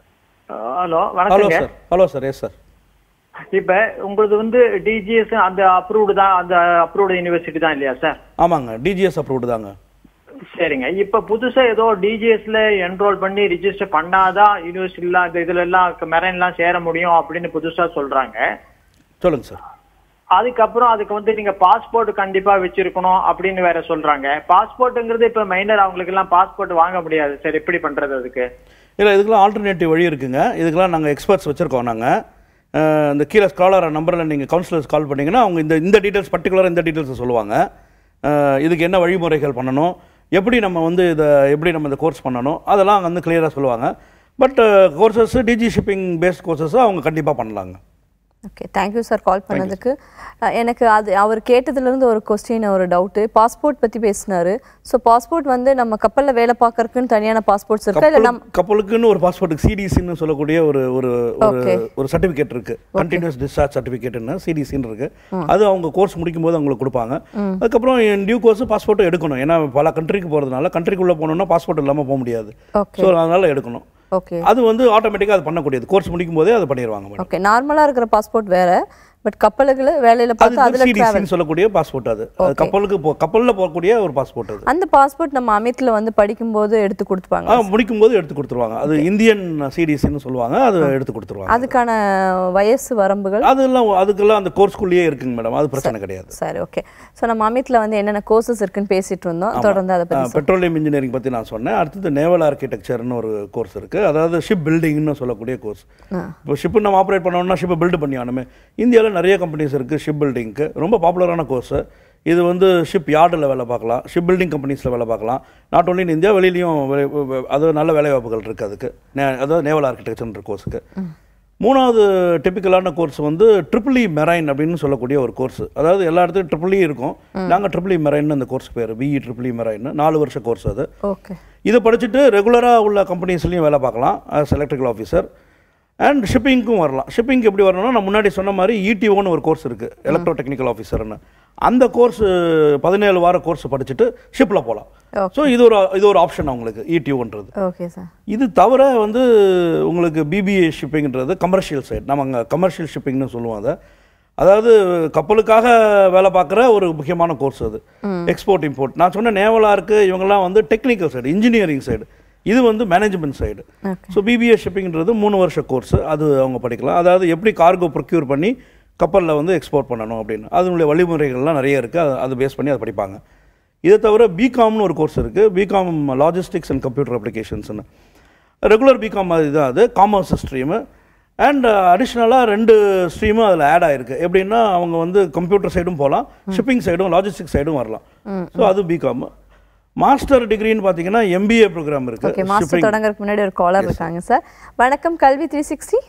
ஹலோ ஹலோ வணக்கங்க sir hello sir yes sir இப்ப உங்களது வந்து டிஜிஎஸ் அந்த அப்ரூவ்டு தான் அந்த அப்ரூவ்டு யூனிவர்சிட்டி தான் இல்லையா சார் ஆமாங்க டிஜிஎஸ் அப்ரூவ்டு தாங்க சரிங்க இப்ப புதுசா ஏதோ டிஜிஎஸ்ல என்ரோல் பண்ணி ரிஜிஸ்டர் பண்ணாதான் யூனிவர்சிட்டில இந்த இதுல எல்லாம் மெரைன்லாம் சேர முடியும் அப்படின்னு புதுசா சொல்றாங்க சொல்லுங்கள் சார் அதுக்கப்புறம் அதுக்கு வந்து நீங்க பாஸ்போர்ட் கண்டிப்பா வச்சிருக்கணும் அப்படின்னு வேற சொல்றாங்க பாஸ்போர்ட்ங்கிறது இப்ப மைனர் அவங்களுக்கு எல்லாம் பாஸ்போர்ட் வாங்க முடியாது சார் எப்படி பண்றது அதுக்கு இல்லை இதுக்கெல்லாம் ஆல்டர்னேட்டிவ் வழி இருக்குங்க இதுக்கெல்லாம் நாங்கள் எக்ஸ்பர்ட்ஸ் வச்சுருக்கோம் நாங்கள் இந்த கீழே ஸ்காலர் நம்பரில் நீங்கள் கவுன்சிலர்ஸ் கால் பண்ணீங்கன்னா அவங்க இந்த இந்த டீட்டெயில்ஸ் பர்டிகுலராக இந்த டீட்டெயில்ஸை சொல்லுவாங்க அஹ், இதுக்கு என்ன வழிமுறைகள் பண்ணணும் எப்படி நம்ம வந்து இதை எப்படி நம்ம இந்த கோர்ஸ் பண்ணணும் அதெல்லாம் அங்கே வந்து கிளியராக சொல்லுவாங்க but courses DG shipping based courses அவங்க கண்டிப்பாக பண்ணலாங்க ஓகே தேங்க்யூ சார் கால் பண்ணதுக்கு அஹ், எனக்கு அது அவர் கேட்டதுலேருந்து ஒரு கொஸ்டின் ஒரு டவுட்டு பாஸ்போர்ட் பற்றி பேசினாரு ஸோ பாஸ்போர்ட் வந்து நம்ம கப்பலில் வேலை பார்க்கறதுக்குன்னு தனியான பாஸ்போர்ட்ஸ் இருக்கா இல்லை நம் கப்பலுக்கு கப்பலுக்குன்னு ஒரு பாஸ்போர்ட்டுக்கு சிடிசின்னு சொல்லக்கூடிய ஒரு ஒரு ஒரு Okay. ஒரு சர்டிஃபிகேட் இருக்கு கண்டினியூஸ் டிஸ்சார்ஜ் சர்டிஃபிகேட்னு சிடிசின்னு இருக்கு அது அவங்க கோர்ஸ் முடிக்கும் போது அவங்களுக்கு கொடுப்பாங்க அதுக்கப்புறம் டியூ கோர்ஸ் பாஸ்போர்ட்டும் எடுக்கணும் ஏன்னா பல கண்ட்ரிக்கு போகிறதுனால கண்ட்ரிக்குள்ளே போகணுன்னா பாஸ்போர்ட் இல்லாமல் போக முடியாது ஓகே ஸோ அதனால எடுக்கணும் ஓகே அது வந்து ஆட்டோமேட்டிக்காக அது பண்ணக்கூடியது கோர்ஸ் முடிக்கும் போதே அது பண்ணிடுவாங்க மேடம் ஓகே நார்மலாக இருக்கிற பாஸ்போர்ட் வேற பட் கப்பலுக்குள்ள வேலையில் பார்த்தா அது அதில் ட்ராவல் சிடிசின்னு சொல்லக்கூடிய பாஸ்போர்ட் அது அது கப்பலுக்கு போ கப்பலில் போகக்கூடிய ஒரு பாஸ்போர்ட் அது அந்த பாஸ்போர்ட் நம்ம அமித்ல வந்து படிக்கும்போது எடுத்து கொடுத்துப்பாங்க ஆ, முடிக்கும் போது எடுத்து கொடுத்துருவாங்க அது இந்தியன் சிடிசின்னு சொல்லுவாங்க அது எடுத்து கொடுத்துருவாங்க அதுக்கான வயசு வரம்புகள் அதெல்லாம் அதுக்கெல்லாம் அந்த கோர்ஸ்குள்ளேயே இருக்குங்க மேடம் அது பிரச்சனை கிடையாது சரி ஓகே ஸோ நம்ம அமித்ல வந்து என்னென்ன கோர்சஸ் இருக்குன்னு பேசிட்டு இருந்தோம் தொடர்ந்து அதை பற்றி பெட்ரோலியம் இன்ஜினியரிங் பற்றி நான் சொன்னேன் அடுத்தது நேவல் ஆர்கிடெக்சர்னு ஒரு கோர்ஸ் இருக்குது அதாவது ஷிப் பில்டிங்னு சொல்லக்கூடிய கோர்ஸ் இப்போ ஷிப்பு நம்ம ஆப்ரேட் பண்ணோம்னா ஷிப்பை பில்டு பண்ணி ஆனுமே இந்தியாவில் நிறைய கம்பெனிஸ் இருக்குது ஷிப் பில்டிங்க்கு ரொம்ப பாப்புலரான கோர்ஸு இது வந்து ஷிப் யார்டில் வேலை பார்க்கலாம் ஷிப் பில்டிங் கம்பெனிஸில் வேலை பார்க்கலாம் நாட் ஒன்லி இன் இந்தியா வெளியிலையும் வேலை- வே- அது நல்ல வேலை வாய்ப்புகள் இருக்குது அதுக்கு நே- அதாவது நேவல் ஆர்கிடெக்சர்ன்ற கோர்ஸுக்கு மூணாவது டிப்பிக்கலான கோர்ஸ் வந்து ட்ரிபிள் இ மெரைன் அப்படின்னு சொல்லக்கூடிய ஒரு கோர்ஸ் அதாவது எல்லா இடத்துலையும் ட்ரிபிள் இ இருக்கும் நாங்கள் ட்ரிபிள் இ மெரைன் அந்த கோர்ஸ் பேர் பிஇ ட்ரிபிள் இ மெரைன் நாலு வருஷ கோர்ஸ் அது ஓகே இதை படிச்சுட்டு ரெகுலராக உள்ள கம்பெனிஸ்லையும் வேலை பார்க்கலாம் as எலக்ட்ரிக்கல் ஆஃபீஸர் அண்ட் ஷிப்பிங்க்கும் வரலாம் ஷிப்பிங் எப்படி வரணும்னா நான் முன்னாடி சொன்ன மாதிரி இடிஓன்னு ஒரு கோர்ஸ் இருக்குது எலக்ட்ரோ டெக்னிக்கல் ஆஃபீஸர்னு அந்த கோர்ஸ் பதினேழு வார கோர்ஸ் படிச்சுட்டு ஷிப்பில் போகலாம் Okay. ஸோ இது ஒரு இது ஒரு ஆப்ஷன் அவங்களுக்கு இடிஓன்றது ஓகே சார் இது தவிர வந்து உங்களுக்கு பிபிஏ ஷிப்பிங்ன்றது கமர்ஷியல் சைடு நம்ம அங்கே கமர்ஷியல் ஷிப்பிங்னு சொல்லுவோம் அதை அதாவது கப்பலுக்காக வேலை பார்க்குற ஒரு முக்கியமான கோர்ஸ் அது எக்ஸ்போர்ட் இம்போர்ட் நான் சொன்ன நேவலாக இருக்குது இவங்கெல்லாம் வந்து டெக்னிக்கல் சைடு இன்ஜினியரிங் சைடு இது வந்து management side Okay. So BBA ஷிப்பிங்ன்றது மூணு வருஷ கோர்ஸ் அது அவங்க படிக்கலாம் அதாவது எப்படி கார்கோ ப்ரொக்யூர் பண்ணி கப்பலில் வந்து எக்ஸ்போர்ட் பண்ணணும் அப்படின்னு அதனுடைய வழிமுறைகள்லாம் நிறைய இருக்குது அது அது பேஸ் பண்ணி அதை படிப்பாங்க இதை தவிர பிகாம்னு ஒரு கோர்ஸ் இருக்குது பிகாம் லாஜிஸ்டிக்ஸ் அண்ட் கம்ப்யூட்டர் அப்ளிகேஷன்ஸ்னு ரெகுலர் பிகாம் மாதிரி தான் அது காமர்ஸ் ஸ்ட்ரீமு அண்ட் அடிஷ்னலாக ரெண்டு ஸ்ட்ரீமும் அதில் ஆட் ஆயிருக்கு எப்படின்னா அவங்க வந்து கம்ப்யூட்டர் சைடும் போகலாம் ஷிப்பிங் சைடும் லாஜிஸ்டிக் சைடும் வரலாம் ஸோ அது பிகாம் மாஸ்டர் டிகிரின்னு பார்த்தீங்கன்னா எம்பிஏ ப்ரோக்ராம் ஓகே இருக்குது மாஸ்டர் தொடங்கறதுக்கு முன்னாடி ஒரு காலர் இருக்காங்க சார் வணக்கம் கல்வி three sixty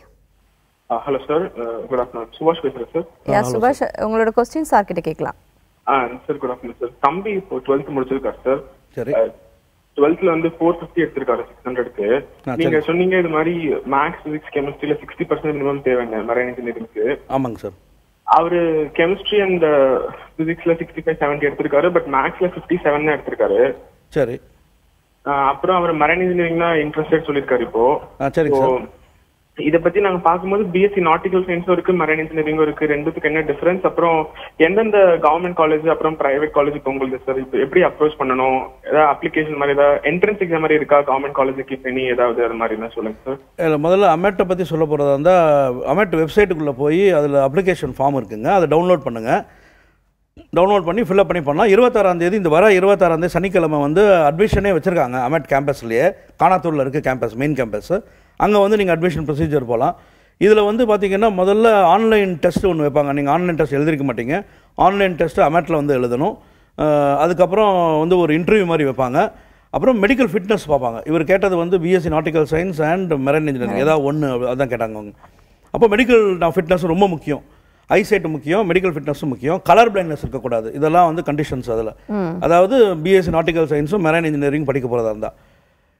hello sir good afternoon Subash பேசுகிறேன் சார் யா சுபாஷ் உங்களோட கொஸ்டின் சார் கிட்ட கேட்கலாம் ஆ சார் குட் ஆஃப்டர்நூன் சார் தம்பி இப்போ டுவெல்த் முடிச்சிருக்காரு சார் சரி டுவெல்த்ல வந்து ஃபோர் ஃபிஃப்டி எடுத்திருக்காரு சிக்ஸ் ஹண்ட்ரட்க்கு ஆ, நீங்க சொன்னீங்க இது மாதிரி மேக்ஸ் பிசிக்ஸ் கெமிஸ்ட்ரியில சிக்ஸ்டி பர்சன்ட் மினிமம் தேவைங்க மரைன் இன்ஜினியரிங்க்கு ஆமாங்க சார் அவரு கெமிஸ்ட்ரி அண்ட் பிசிக்ஸ்ல சிக்ஸ்டி ஃபைவ் செவன்ட்டி எடுத்திருக்காரு பட் மேக்ஸ்ல ஃபிஃப்டி செவன் எடுத்திருக்காரு சரி ஆ, அப்புறம் அவர் மரைன் இன்ஜினியரிங்னா இன்ட்ரெஸ்டட் சொல்லியிருக்காரு இப்போ ஆ சரிங்க So, சார் இத பத்தி நாங்க பார்க்கும்போது பிஎஸ்சி நாட்டிக்கல் சயின்ஸும் இருக்கு மரைன் இன்ஜினியரிங்கும் இருக்கு ரெண்டுத்துக்கு என்ன டிஃபரன்ஸ் அப்புறம் எந்தெந்த கவர்மெண்ட் காலேஜ் அப்புறம் பிரைவேட் காலேஜ் இப்போ உங்களுக்கு சார் இப்போ எப்படி அப்ரோச் பண்ணணும் ஏதாவது அப்ளிகேஷன் மாதிரி ஏதாவது என்ட்ரன்ஸ் எக்ஸாம் மாதிரி இருக்கா கவர்மெண்ட் காலேஜுக்கு இப்போ எனி ஏதாவது அது மாதிரி என்ன சொல்லுங்க சார் இல்ல, முதல்ல அமெட்டை பற்றி சொல்ல போகிறதா இருந்தால் அமெட் வெப்சைட்டுக்குள்ளே போய் அதில் அப்ளிகேஷன் ஃபார்ம் இருக்குங்க அதை டவுன்லோட் பண்ணுங்கள் டவுன்லோட் பண்ணி ஃபில்அப் பண்ணி பண்ணலாம் இருபத்தாறாம் தேதி இந்த வர இருபத்தாறாம் தேதி சனிக்கிழமை வந்து அட்மிஷனே வச்சுருக்காங்க அமெட் கேம்பஸ்லேயே காணாத்தூரில் இருக்குது கேம்பஸ் மெயின் கேம்பஸ் அங்கே வந்து நீங்கள் அட்மிஷன் ப்ரொசீஜர் போகலாம் இதில் வந்து பார்த்தீங்கன்னா முதல்ல ஆன்லைன் டெஸ்ட் ஒன்று வைப்பாங்க நீங்கள் ஆன்லைன் டெஸ்ட் எழுதிருக்க மாட்டீங்க ஆன்லைன் டெஸ்ட்டு அமெட்டில் வந்து எழுதணும் அஹ் அதுக்கப்புறம் வந்து ஒரு இன்டர்வியூ மாதிரி வைப்பாங்க அப்புறம் மெடிக்கல் ஃபிட்னஸ் பார்ப்பாங்க இவர் கேட்டது வந்து BSc nautical science and marine engineering ஏதாவது ஒன்று அதான் கேட்டாங்க அவங்க அப்போ மெடிக்கல் ஃபிட்னஸ் ரொம்ப முக்கியம் ஐசைட் முக்கியம் மெடிக்கல் ஃபிட்னஸும் முக்கியம் கலர் பிளைண்ட்னஸ் இருக்கக்கூடாது இதெல்லாம் வந்து கண்டிஷன்ஸ் அதில் அதாவது பிஎஸ்சி நாட்டிக்கல் சயின்ஸும் மெரைன் இன்ஜினியரிங் படிக்க போகிறதா இருந்தால்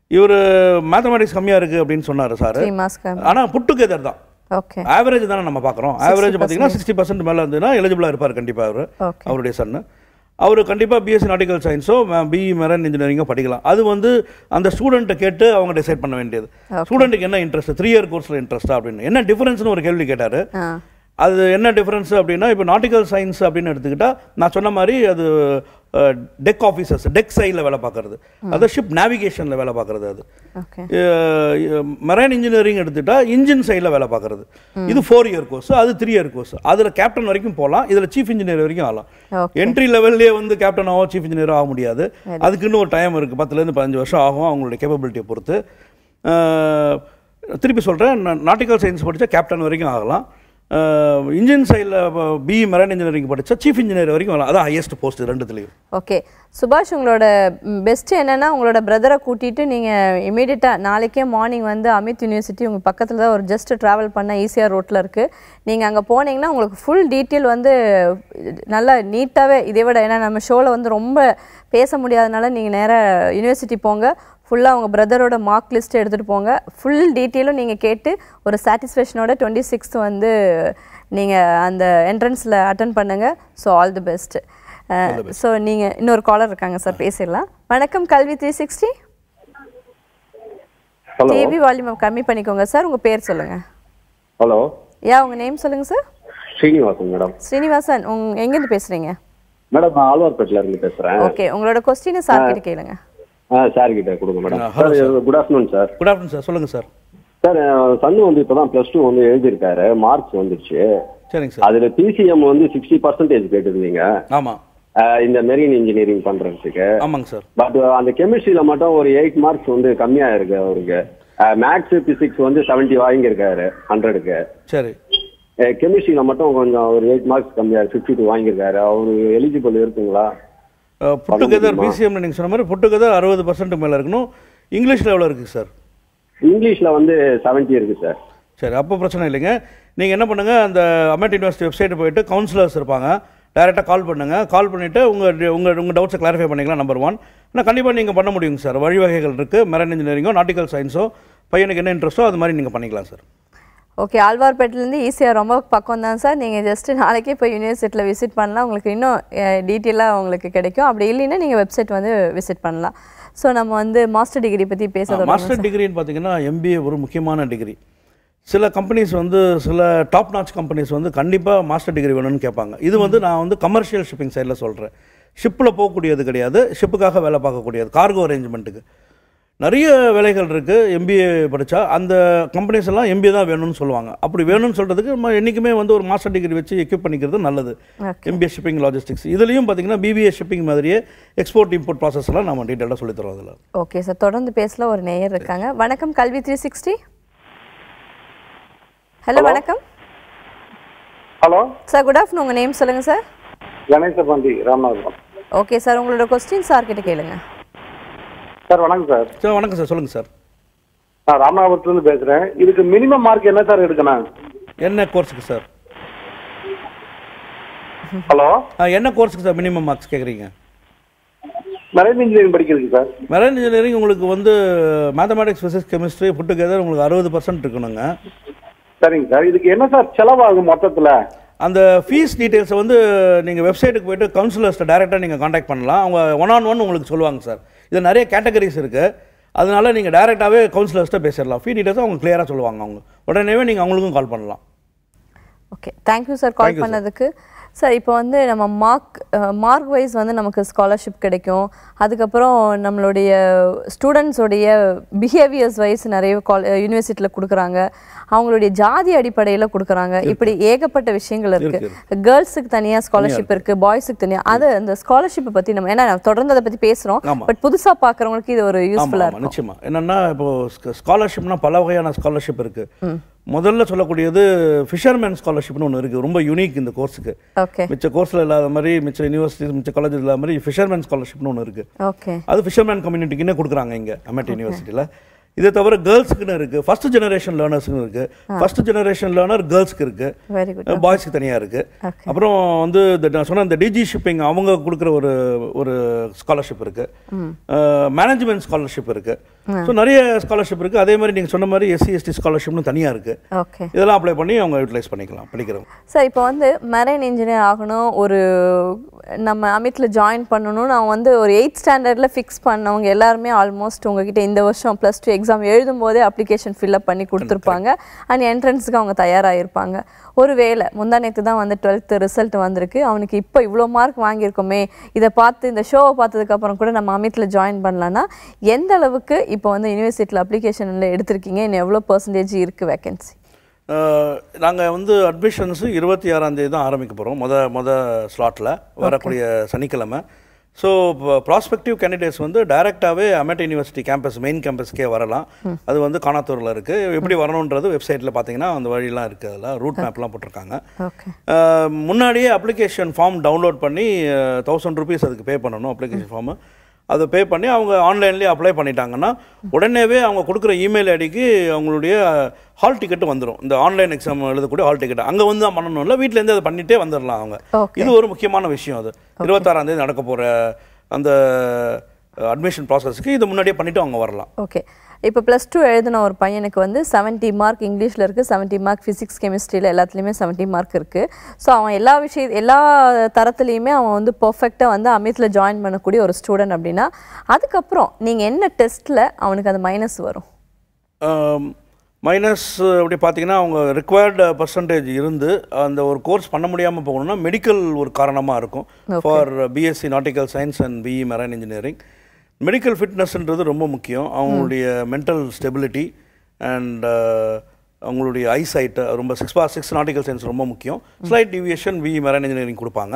இவர் மேத்தமெட்டிக்ஸ் கம்மியாக இருக்குது அப்படின்னு சொன்னார் சார் த்ரீ மாஸ்க்கு ஆனால் புட்டுகெதர் தான் ஓகே ஆவரேஜ் தானே நம்ம பார்க்குறோம் ஆவரேஜ் பார்த்தீங்கன்னா சிக்ஸ்டி பர்சன்ட் மேலே இருந்ததுன்னா எலிஜிபிளாக இருப்பார் கண்டிப்பாக அவர் ஓகே அவருடைய சன்னு அவர் கண்டிப்பாக பிஎஸ்சி நாட்டிக்கல் சயின்ஸோ பிஇ மெரன் இன்ஜினியரிங்கோ படிக்கலாம் அது வந்து அந்த ஸ்டூடெண்ட்டை கேட்டு அவங்க டிசைட் பண்ண வேண்டியது ஸ்டூடெண்ட்டுக்கு என்ன இன்ட்ரெஸ்ட் த்ரீ இயர் கோர்ஸில் இன்ட்ரெஸ்டா அப்படின்னு என்ன டிஃபரன்ஸ்னு ஒரு கேள்வி கேட்டார் ஆ அது என்ன டிஃபரன்ஸ் அப்படின்னா இப்போ நாட்டிக்கல் சயின்ஸ் அப்படின்னு எடுத்துக்கிட்டா நான் சொன்ன மாதிரி அது டெக் ஆஃபீஸர்ஸ் டெக் சைடில் வேலை பார்க்கறது அது ஷிப் நேவிகேஷனில் வேலை பார்க்கறது அது ஓகே மெரைன் இன்ஜினியரிங் எடுத்துட்டா இன்ஜின் சைடில் வேலை பார்க்கறது இது ஃபோர் இயர் கோர்ஸ் அது த்ரீ இயர் கோர்ஸ் அதில் கேப்டன் வரைக்கும் போகலாம் இதில் சீஃப் இன்ஜினியர் வரைக்கும் ஆகலாம் ஓகே என்ட்ரி லெவல்லே வந்து கேப்டன் ஆகும் சீஃப் இன்ஜினியர் ஆக முடியாது அதுக்குன்னு ஒரு டைம் இருக்குது பத்துலேருந்து பதினஞ்சு வருஷம் ஆகும் அவங்களுடைய கேப்பபிலிட்டியை பொறுத்து அஹ், திருப்பி சொல்கிறேன் நாட்டிக்கல் சயின்ஸ் படித்தா கேப்டன் வரைக்கும் ஆகலாம் இன்ஜின் சைடில் பிஇ மெரைன் இன்ஜினியரிங் படித்தா சீஃப் இன்ஜினியர் வரைக்கும் ஆகலாம் அதான் ஹையஸ்ட் போஸ்ட் ரெண்டுத்துலேயும் ஓகே சுபாஷ் உங்களோட பெஸ்ட் என்னன்னா உங்களோட பிரதரை கூட்டிட்டு நீங்க இமீடியட்டா நாளைக்கே மார்னிங் வந்து அமித் யூனிவர்சிட்டி உங்க பக்கத்துல தான் ஒரு ஜஸ்ட் டிராவல் பண்ண ஈஸியாக ரோட்ல இருக்கு நீங்க அங்க போனீங்கன்னா உங்களுக்கு ஃபுல் டீட்டெயில் வந்து நல்லா நீட்டாவே இதை விட ஏன்னா நம்ம ஷோல வந்து ரொம்ப பேச முடியாதனால நீங்க நேரா யூனிவர்சிட்டி போங்க ஃபுல்லாக உங்கள் பிரதரோட மார்க் லிஸ்ட் எடுத்துகிட்டு போங்க ஃபுல் டீட்டெயிலும் நீங்கள் கேட்டு ஒரு சாட்டிஸ்ஃபேக்ஷனோட டுவெண்ட்டி சிக்ஸ்த் வந்து நீங்கள் அந்த என்ட்ரன்ஸில் அட்டன் பண்ணுங்கள் so all the best so நீங்கள் இன்னொரு காலர் இருக்காங்க சார் பேசிடலாம் வணக்கம் கல்வி three sixty hello TV volume கம்மி பண்ணிக்கோங்க சார் உங்கள் பேர் சொல்லுங்கள் ஹலோ யா உங்கள் நேம் சொல்லுங்கள் சார் ஸ்ரீனிவாசன் மேடம் ஸ்ரீனிவாசன் உங் எங்கேருந்து பேசுகிறீங்க மேடம் நான் ஆழ்வார்பேட்டில இருந்து பேசுறேன் ஓகே உங்களோட கொஸ்டினை சார் கிட்ட கேளுங்க ஆ சார் கிட்ட கொடுங்க மேடம் ஆ, hello, sir good afternoon sir good afternoon sir சொல்லுங்கள் சார் சார் சன்னு வந்து இப்பதான் பிளஸ் டூ வந்து எழுதியிருக்காரு மார்க்ஸ் வந்துருச்சு சரிங்க சார் அதுல பிசிஎம் வந்து சிக்ஸ்டி பர்சன்டேஜ் கேட்டிருந்தீங்க ஆமாம் அஹ், இந்த மெரீன் இன்ஜினியரிங் பண்றதுக்கு ஆமாங்க சார் பட் அந்த கெமிஸ்ட்ரியில மட்டும் ஒரு எயிட் மார்க்ஸ் வந்து கம்மியா இருக்கு அவருக்கு மேக்ஸ் பிசிக்ஸ் வந்து செவன்ட்டி வாங்கியிருக்காரு ஹண்ட்ரடுக்கு சரி கெமிஸ்ட்ரியில மட்டும் கொஞ்சம் ஒரு எயிட் மார்க்ஸ் கம்மியா ஃபிஃப்டி டூ வாங்கியிருக்காரு அவரு எலிஜிபிள் இருக்குங்களா புட்டுகெதர் முடியுமா? பிசிஎம் நீங்கள் சொன்ன மாதிரி புட்டுகெதர் அறுபது பர்சன்ட் மேலே இருக்கணும் இங்கிலீஷில் எவ்வளோ இருக்குது சார் இங்கிலீஷ்ல வந்து செவன்ட்டி இருக்கு சார் சரி அப்போ பிரச்சனை இல்லைங்க நீங்கள் என்ன பண்ணுங்கள் அந்த அமெட் யூனிவர்சிட்டி வெப்சைட்டு போயிட்டு கவுன்சிலர்ஸ் இருப்பாங்க டைரெக்டாக கால் பண்ணுங்கள் கால் பண்ணிவிட்டு உங்கள் உங்கள் உங்கள் டவுட்ஸை கிளாரிஃபை பண்ணிக்கலாம் நம்பர் ஒன் ஆனால் கண்டிப்பாக நீங்கள் பண்ண முடியுங்க சார் வழிவகைகள் இருக்குது மெரன் இன்ஜினியரிங்கோ நாட்டிக்கல் சயின்ஸோ பையனுக்கு என்ன இன்ட்ரெஸ்ட்டோ அது மாதிரி நீங்கள் பண்ணிக்கலாம் சார் ஓகே ஆழ்வார்பேட்டிலேருந்து ஈஸியாக ரொம்ப பக்கம் தான் சார் நீங்கள் ஜஸ்ட் நாளைக்கே போய் யூனிவர்சிட்டியில் விசிட் பண்ணலாம் உங்களுக்கு இன்னும் டீட்டெயிலாக உங்களுக்கு கிடைக்கும் அப்படி இல்லைன்னா நீங்கள் வெப்சைட் வந்து விசிட் பண்ணலாம் ஸோ நம்ம வந்து மாஸ்டர் டிகிரி பற்றி பேச தொடங்கலாம் மாஸ்டர் டிகிரின்னு பார்த்தீங்கன்னா எம்பிஏ ஒரு முக்கியமான டிகிரி சில கம்பெனிஸ் வந்து சில டாப் நாச் கம்பெனிஸ் வந்து கண்டிப்பாக மாஸ்டர் டிகிரி வேணும்னு கேட்பாங்க இது வந்து நான் வந்து கமர்ஷியல் ஷிப்பிங் சைடில் சொல்கிறேன் ஷிப்பில் போகக்கூடியது கிடையாது ஷிப்புக்காக வேலை பார்க்கக்கூடியது கார்கோ அரேஞ்ச்மெண்ட்டுக்கு நிறைய வேலைகள் இருக்குது எம்பிஏ படித்தா அந்த கம்பெனிஸ் எல்லாம் எம்பிஏ தான் வேணும்னு சொல்லுவாங்க அப்படி வேணும்னு சொல்கிறதுக்கு நம்ம என்றைக்குமே வந்து ஒரு மாஸ்டர் டிகிரி வச்சு எக்யூப் பண்ணிக்கிறது நல்லது Okay. எம்பிஏ ஷிப்பிங் லாஜிஸ்டிக்ஸ் இதுலேயும் பார்த்தீங்கன்னா பிபிஏ ஷிப்பிங் மாதிரியே எக்ஸ்போர்ட் இம்போர்ட் ப்ராசஸ் எல்லாம் நம்ம டீட்டெயிலாக சொல்லித்தரோம் அதில் ஓகே சார் தொடர்ந்து பேசல ஒரு நேயர் இருக்காங்க வணக்கம் கல்வி த்ரீ சிக்ஸ்டி ஹலோ வணக்கம் ஹலோ சார் குட் ஆஃப்டர்நூன் உங்கள் நேம் சொல்லுங்கள் sir Ganesa Pandi Ramanathapuram okay sir உங்களோட கொஸ்டின் சார் கிட்ட கேளுங்க சார் வணக்கம் சார் சார் வணக்கம் சார் சொல்லுங்கள் சார் நான் ராமநாதபுரத்துலேருந்து பேசுகிறேன் இதுக்கு மினிமம் மார்க் என்ன சார் எடுக்கணும் என்ன கோர்ஸுக்கு சார் ஹலோ ஆ, என்ன கோர்ஸுக்கு சார் மினிமம் மார்க்ஸ் கேட்குறீங்க மெரைன் இன்ஜினியரிங் படிக்கிறதுக்கு சார் மெரைன் இன்ஜினியரிங் உங்களுக்கு வந்து mathematics physics chemistry put together உங்களுக்கு அறுபது பர்சன்ட் இருக்கணுங்க சரிங்க சார் இதுக்கு என்ன சார் செலவாகும் மொத்தத்தில் அந்த ஃபீஸ் டீட்டெயில்ஸை வந்து நீங்கள் வெப்சைட்டுக்கு போயிட்டு கவுன்சிலர்ஸ்ட்டை டேரெக்டாக நீங்கள் காண்டாக்ட் பண்ணலாம் அவங்க ஒன் ஆன் ஒன் உங்களுக்கு சொல்லுவாங்க சார் இது நிறைய கேட்டகரிஸ் இருக்குது அதனால நீங்கள் டேரெக்டாகவே கவுன்சிலர்ஸ்ட்டை பேசிடலாம் ஃபீ டீட்டெயில்ஸை அவங்க கிளியராக சொல்லுவாங்க அவங்க உடனேவே நீங்கள் அவங்களுக்கும் கால் பண்ணலாம் ஓகே தேங்க்யூ சார் கால் பண்ணதுக்கு சார் இப்போ வந்து நம்ம மார்க் மார்க் வைஸ் வந்து நமக்கு ஸ்காலர்ஷிப் கிடைக்கும் அதுக்கப்புறம் நம்மளுடைய ஸ்டூடெண்ட்ஸோடைய பிஹேவியர்ஸ் வைஸ் நிறைய கால் யூனிவர்சிட்டியில் கொடுக்குறாங்க அவங்களுடைய ஜாதி அடிப்படையில் கொடுக்குறாங்க இப்படி ஏகப்பட்ட விஷயங்கள் இருக்கு கேர்ள்ஸுக்கு தனியாக ஸ்காலர்ஷிப் இருக்கு பாய்ஸுக்கு தனியாக அது அந்த ஸ்காலர்ஷிப்பை பற்றி நம்ம ஏன்னா நான் தொடர்ந்து அதை பற்றி பேசுகிறோம் ஆமா. பட் புதுசாக பார்க்குறவங்களுக்கு இது ஒரு ஆமாம் யூஸ்ஃபுல்லாக ஆமாம் இருக்கும் நிச்சயமா என்னன்னா இப்போ ஸ்காலர்ஷிப்னா பல வகையான ஸ்காலர்ஷிப் இருக்கு முதல்ல சொல்லக்கூடியது ஃபிஷர்மேன் ஸ்காலர்ஷிப்னு ஒன்று இருக்குது ரொம்ப யூனிக் இந்த கோர்ஸுக்கு ஓகே மிச்ச கோர்ஸில் இல்லாத மாதிரி மிச்ச யூனிவர்சிட்டிஸ் மிச்ச காலேஜ் இல்லாத மாதிரி ஃபிஷர்மேன் ஸ்காலர்ஷிப்னு ஒன்று இருக்குது ஓகே அது ஃபிஷர்மேன் கம்யூனிட்டிக்குன்னே கொடுக்குறாங்க இங்கே அமெட் யூனிவர்சிட்டியில் இதை தவிர கேர்ள்ஸுக்குன்னு இருக்குது ஃபர்ஸ்ட் ஜெனரேஷன் லேர்னர்ஸ்னு இருக்குது ஃபர்ஸ்ட் ஜெனரேஷன் லேர்னர் கேர்ள்ஸ்க்கு இருக்குது வெரி குட் பாய்ஸ்க்கு தனியாக இருக்குது Okay. அப்புறம் வந்து இந்த நான் சொன்ன இந்த டிஜி ஷிப்பிங் அவங்க கொடுக்குற ஒரு ஒரு ஸ்காலர்ஷிப் இருக்குது மேனேஜ்மெண்ட் ஸ்காலர்ஷிப் இருக்குது ஸோ நிறைய ஸ்காலர்ஷிப் இருக்குது அதே மாதிரி நீங்கள் சொன்ன மாதிரி எஸ்சி எஸ்டி ஸ்காலர்ஷிப்னு தனியாக இருக்குது ஓகே இதெல்லாம் அப்ளை பண்ணி அவங்க யூட்டிலைஸ் பண்ணிக்கலாம் படிக்கிறவங்க சார் இப்போ வந்து மெரைன் இன்ஜினியர் ஆகணும் ஒரு நம்ம அமித்தில் ஜாயின் பண்ணணும்னு அவங்க வந்து ஒரு எயித் ஸ்டாண்டர்டில் ஃபிக்ஸ் பண்ணவங்க எல்லாருமே ஆல்மோஸ்ட் உங்ககிட்ட இந்த வருஷம் ப்ளஸ் டூ எக்ஸாம் எழுதும் போதே அப்ளிகேஷன் ஃபில்அப் பண்ணி கொடுத்துருப்பாங்க அண்ட் என்ட்ரன்ஸுக்கு அவங்க தயாராகிருப்பாங்க ஒரு வேளை முந்தானேத்து தான் வந்து டுவெல்த்து ரிசல்ட் வந்திருக்கு அவனுக்கு இப்போ இவ்வளோ மார்க் வாங்கியிருக்கோமே இதை பார்த்து இந்த ஷோவை பார்த்ததுக்கப்புறம் கூட நம்ம அமித்தில் ஜாயின் பண்ணலான்னா எந்த அளவுக்கு இப்போ வந்து யூனிவர்சிட்டியில் அப்ளிகேஷனில் எடுத்திருக்கீங்க இன்னும் எவ்வளோ பர்சன்டேஜ் இருக்குது வேகன்சி நாங்கள் வந்து அட்மிஷன்ஸு இருபத்தி ஆறாம் தேதி தான் ஆரம்பிக்க போகிறோம் முத முத ஸ்லாட்டில் வரக்கூடிய சனிக்கிழமை ஸோ ப்ராஸ்பெக்டிவ் கேண்டிடேட்ஸ் வந்து டைரெக்டாகவே அமெட் யூனிவர்சிட்டி கேம்பஸ் மெயின் கேம்பஸ்க்கே வரலாம் அது வந்து காணாத்தூரில் இருக்குது எப்படி வரணுன்றது வெப்சைட்டில் பார்த்தீங்கன்னா அந்த வழியெல்லாம் இருக்குது அதில் ரூட் மேப்லாம் போட்டிருக்காங்க ஓகே அஹ், முன்னாடியே அப்ளிகேஷன் ஃபார்ம் டவுன்லோட் பண்ணி தௌசண்ட் ருபீஸ் அதுக்கு பே பண்ணணும் அப்ளிகேஷன் ஃபார்மு அதை பே பண்ணி அவங்க ஆன்லைன்லேயே அப்ளை பண்ணிட்டாங்கன்னா உடனேவே அவங்க கொடுக்குற இமெயில் ஐடிக்கு அவங்களுடைய ஹால் டிக்கெட் வந்துடும் இந்த ஆன்லைன் எக்ஸாம் எழுதக்கூடிய ஹால் டிக்கெட் அங்கே வந்து தான் பண்ணணும் இல்லை வீட்டிலேருந்து அதை பண்ணிட்டே வந்துடலாம் அவங்க Okay. இது ஒரு முக்கியமான விஷயம் அது இருபத்தாறாம் தேதி நடக்க போகிற அந்த அட்மிஷன் ப்ராசஸ்க்கு இது முன்னாடியே பண்ணிட்டு அவங்க வரலாம் ஓகே இப்போ ப்ளஸ் டூ எழுதின ஒரு பையனுக்கு வந்து 70 மார்க் இங்கிலீஷில் இருக்குது 70 மார்க் ஃபிசிக்ஸ் கெமிஸ்ட்ரியில் எல்லாத்துலேயுமே 70 மார்க் இருக்குது ஸோ அவன் எல்லா விஷய எல்லா தரத்துலேயுமே அவன் வந்து பர்ஃபெக்டாக வந்து அமித்தில் ஜாயின் பண்ணக்கூடிய ஒரு ஸ்டூடெண்ட் அப்படின்னா அதுக்கப்புறம் நீங்கள் என்ன டெஸ்ட்டில் அவனுக்கு அது மைனஸ் வரும் மைனஸ் அப்படி பார்த்தீங்கன்னா அவங்க ரிக்வயர்டு பர்சன்டேஜ் இருந்து அந்த ஒரு கோர்ஸ் பண்ண முடியாமல் போகணும்னா மெடிக்கல் ஒரு காரணமாக இருக்கும் for BSc nautical science and BE marine engineering medical ஃபிட்னஸ்ன்றது ரொம்ப முக்கியம் அவங்களுடைய மென்டல் ஸ்டெபிலிட்டி அண்ட் அவங்களுடைய ஐசைட் ரொம்ப six by six nautical science ரொம்ப முக்கியம் slight deviation BE marine engineering கொடுப்பாங்க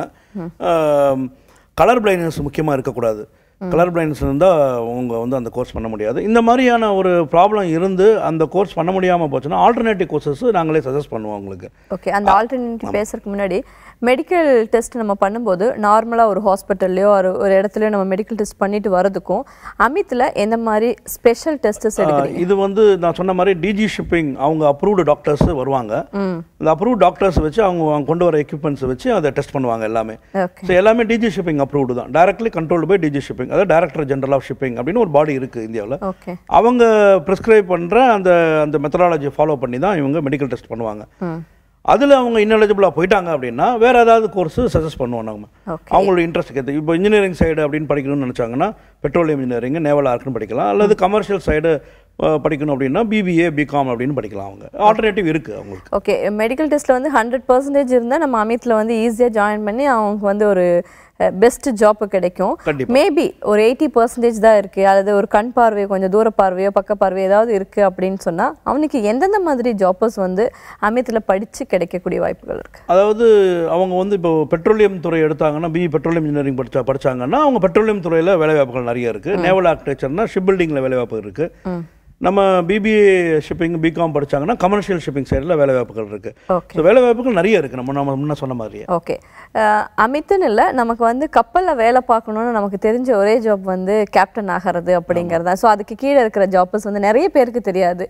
கலர் பிளைண்ட்னஸ் முக்கியமாக இருக்கக்கூடாது கலர் பிளைண்ட்ஸ் இருந்தால் அவங்க வந்து அந்த கோர்ஸ் பண்ண முடியாது இந்த மாதிரியான ஒரு ப்ராப்ளம் இருந்து அந்த கோர்ஸ் பண்ண முடியாமல் போச்சுன்னா ஆல்டர்னேட்டிவ் கோர்சஸ் நாங்களே சஜஸ்ட் பண்ணுவோம் உங்களுக்கு ஓகே அந்த ஆல்டர்னேட்டிவ் பேசுறதுக்கு முன்னாடி மெடிக்கல் டெஸ்ட் நம்ம பண்ணும்போது நார்மலாக ஒரு ஹாஸ்பிட்டல்லையோ ஒரு ஒரு இடத்துலையோ நம்ம மெடிக்கல் டெஸ்ட் பண்ணிட்டு வரதுக்கும் அமித்தில் எந்த மாதிரி ஸ்பெஷல் டெஸ்டஸ் எடுக்கிறீங்க இது வந்து நான் சொன்ன மாதிரி டிஜி ஷிப்பிங் அவங்க அப்ரூவ்டு டாக்டர்ஸ் வருவாங்க அந்த அப்ரூவ் டாக்டர்ஸ் வச்சு அவங்க அவங்க கொண்டு வர எக்யூப்மெண்ட்ஸ் வச்சு அதை டெஸ்ட் பண்ணுவாங்க எல்லாமே ஓகே ஸோ எல்லாமே டிஜி ஷிப்பிங் அப்ரூவ்டு தான் directly controlled by DG shipping அதாவது டைரக்டர் ஜெனரல் ஆஃப் ஷிப்பிங் அப்படின்னு ஒரு பாடி இருக்குது இந்தியாவில் ஓகே அவங்க ப்ரிஸ்கிரைப் பண்ணுற அந்த அந்த மெத்தடாலஜி ஃபாலோ பண்ணி தான் இவங்க மெடிக்கல் டெஸ்ட் பண்ணுவாங்க அதில் அவங்க இன்னெலிஜிபிளாக போயிட்டாங்க அப்படின்னா வேற ஏதாவது கோர்ஸ் சஜஸ்ட் பண்ணுவோம் நம்ம Okay. அவங்களோட இன்ட்ரெஸ்ட் ஏற்று இப்போ இன்ஜினியரிங் சைடு அப்படின்னு படிக்கணும்னு நினச்சாங்கன்னா பெட்ரோலியம் இன்ஜினியரிங் நேவல் ஆர்க்குன்னு படிக்கலாம் அல்லது கமர்ஷியல் சைடு படிக்கணும் அப்படின்னா பிபிஏ பிகாம் அப்படின்னு படிக்கலாம் அவங்க ஆல்டர்னேட்டிவ் இருக்குது அவங்களுக்கு ஓகே மெடிக்கல் டெஸ்ட்டில் வந்து ஹண்ட்ரட் பர்சன்டேஜ் இருந்தால் நம்ம அமித்தில் வந்து ஈஸியாக ஜாயின் பண்ணி அவங்களுக்கு வந்து ஒரு பெஸ்ட் ஜாப் கிடைக்கும் கண்டிப்பா. மேபி ஒரு எயிட்டி பர்சன்டேஜ் தான் இருக்குது அல்லது ஒரு கண் பார்வையோ கொஞ்சம் தூர பார்வையோ பக்க பார்வையோ ஏதாவது இருக்குது அப்படின்னு சொன்னால் அவனுக்கு எந்தெந்த மாதிரி ஜாப்பர்ஸ் வந்து அமித்தில் படித்து கிடைக்கக்கூடிய வாய்ப்புகள் இருக்குது அதாவது அவங்க வந்து இப்போ பெட்ரோலியம் துறை எடுத்தாங்கன்னா பிஇ பெட்ரோலியம் இன்ஜினியரிங் படிச்சா படிச்சாங்கன்னா அவங்க பெட்ரோலியம் துறையில் வேலைவாய்ப்புகள் நிறைய இருக்குது நேவல் ஆர்கிடெக்சர்னா ஷிப் பில்டிங்கில் வேலைவாய்ப்பு இருக்குது நம்ம பிபிஏ ஷிப்பிங் பிகாம் படிச்சாங்கன்னா கமர்ஷியல் ஷிப்பிங் சைடில் வேலைவாய்ப்புகள் இருக்குது ஓகே ஸோ வேலைவாய்ப்புகள் நிறைய இருக்குது நம்ம நம்ம முன்ன சொன்ன மாதிரியே ஓகே அமித்துன்னு இல்லை நமக்கு வந்து கப்பலில் வேலை பார்க்கணுன்னு நமக்கு தெரிஞ்ச ஒரே ஜாப் வந்து கேப்டன் ஆகிறது அப்படிங்கிறது தான் ஸோ அதுக்கு கீழே இருக்கிற ஜாப்பர்ஸ் வந்து நிறைய பேருக்கு தெரியாது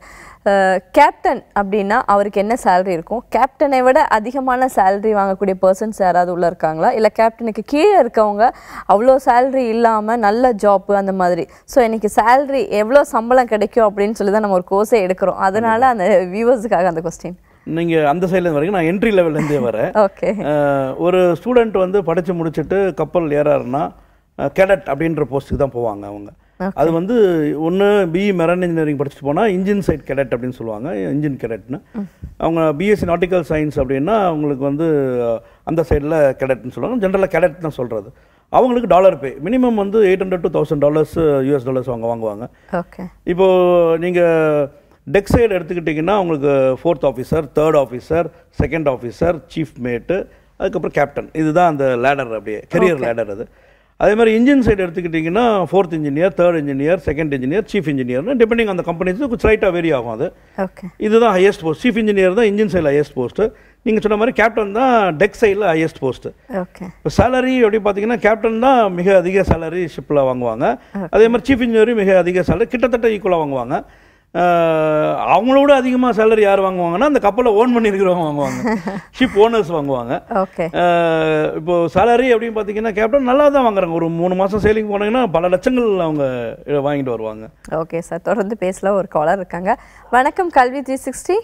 கேப்டன் அப்படின்னா அவருக்கு என்ன சேலரி இருக்கும் கேப்டனை விட அதிகமான சேலரி வாங்கக்கூடிய பர்சன்ஸ் யாராவது உள்ள இருக்காங்களா இல்லை கேப்டனுக்கு கீழே இருக்கவங்க அவ்வளோ சேலரி இல்லாமல் நல்ல ஜாப் அந்த மாதிரி ஸோ எனக்கு சேலரி எவ்வளோ சம்பளம் கிடைக்கும் அப்படின்னு சொல்லி தான் நம்ம ஒரு கோர்ஸே எடுக்கிறோம் அதனால அந்த வியூவர்ஸுக்காக அந்த கொஸ்டின் நீங்கள் அந்த சைடில் வரைக்கும் நான் என்ட்ரி லெவல்லேருந்தே வரேன் ஓகே அஹ், ஒரு ஸ்டூடெண்ட் வந்து படித்து முடிச்சுட்டு கப்பல் ஏறாருன்னா கேடட் அப்படின்ற போஸ்ட்டுக்கு தான் போவாங்க அவங்க அது வந்து ஒன்று பிஇ மெரன் இன்ஜினியரிங் படிச்சுட்டு போனால் இன்ஜின் சைட் கெடட் அப்படின்னு சொல்லுவாங்க இன்ஜின் கெடட்னு அவங்க பிஎஸ்சி நாட்டிக்கல் சயின்ஸ் அப்படின்னா அவங்களுக்கு வந்து அஹ், அந்த சைடில் கெடட்னு சொல்லுவாங்க ஜென்ரலாக கெடட் தான் சொல்கிறது அவங்களுக்கு டாலர் பே மினிமம் வந்து eight hundred to thousand dollars US dollars அவங்க வாங்குவாங்க ஓகே இப்போ நீங்கள் டெக் சைடு எடுத்துக்கிட்டிங்கன்னா உங்களுக்கு fourth officer third officer second officer chief mate அதுக்கப்புறம் கேப்டன் இதுதான் அந்த லேடர் அப்படியே கெரியர் லேடர் அது அதே மாதிரி இன்ஜின் சைடு எடுத்துக்கிட்டிங்கன்னா fourth engineer third engineer second engineer chief இன்ஜினியர்னு டிபெண்டிங் அந்த கம்பெனிஸ் கொஞ்சம் ஸ்லைட்டாக வேரி ஆகும் அது ஓகே இதுதான் ஹையஸ்ட் போஸ்ட் சீஃப் இன்ஜினியர் தான் இன்ஜின் சைடில் ஹையஸ்ட் போஸ்ட்டு நீங்கள் சொன்ன மாதிரி கேப்டன் தான் டெக் சைடில் ஹையஸ்ட் போஸ்ட்டு ஓகே இப்போ சேலரி எப்படி பார்த்தீங்கன்னா கேப்டன் தான் மிக அதிக சேலரி ஷிப்பில் வாங்குவாங்க அதே மாதிரி சீஃப் இன்ஜினியரும் மிக அதிக சேலரி கிட்டத்தட்ட ஈக்குவலாக வாங்குவாங்க அஹ், அவங்களோட அதிகமாக சேலரி யார் வாங்குவாங்கன்னா அந்த கப்பலை ஓன் பண்ணியிருக்கிறவங்க வாங்குவாங்க ஷிப் ஓனர்ஸ் வாங்குவாங்க ஓகே அஹ், இப்போ சேலரி அப்படின்னு பார்த்தீங்கன்னா கேப்டன் நல்லா தான் வாங்குறாங்க ஒரு மூணு மாதம் சேலிங் போனாங்கன்னா பல லட்சங்கள் அவங்க வாங்கிட்டு வருவாங்க ஓகே சார் தொடர்ந்து பேசலாம் ஒரு காலர் இருக்காங்க வணக்கம் கல்வி த்ரீ சிக்ஸ்டி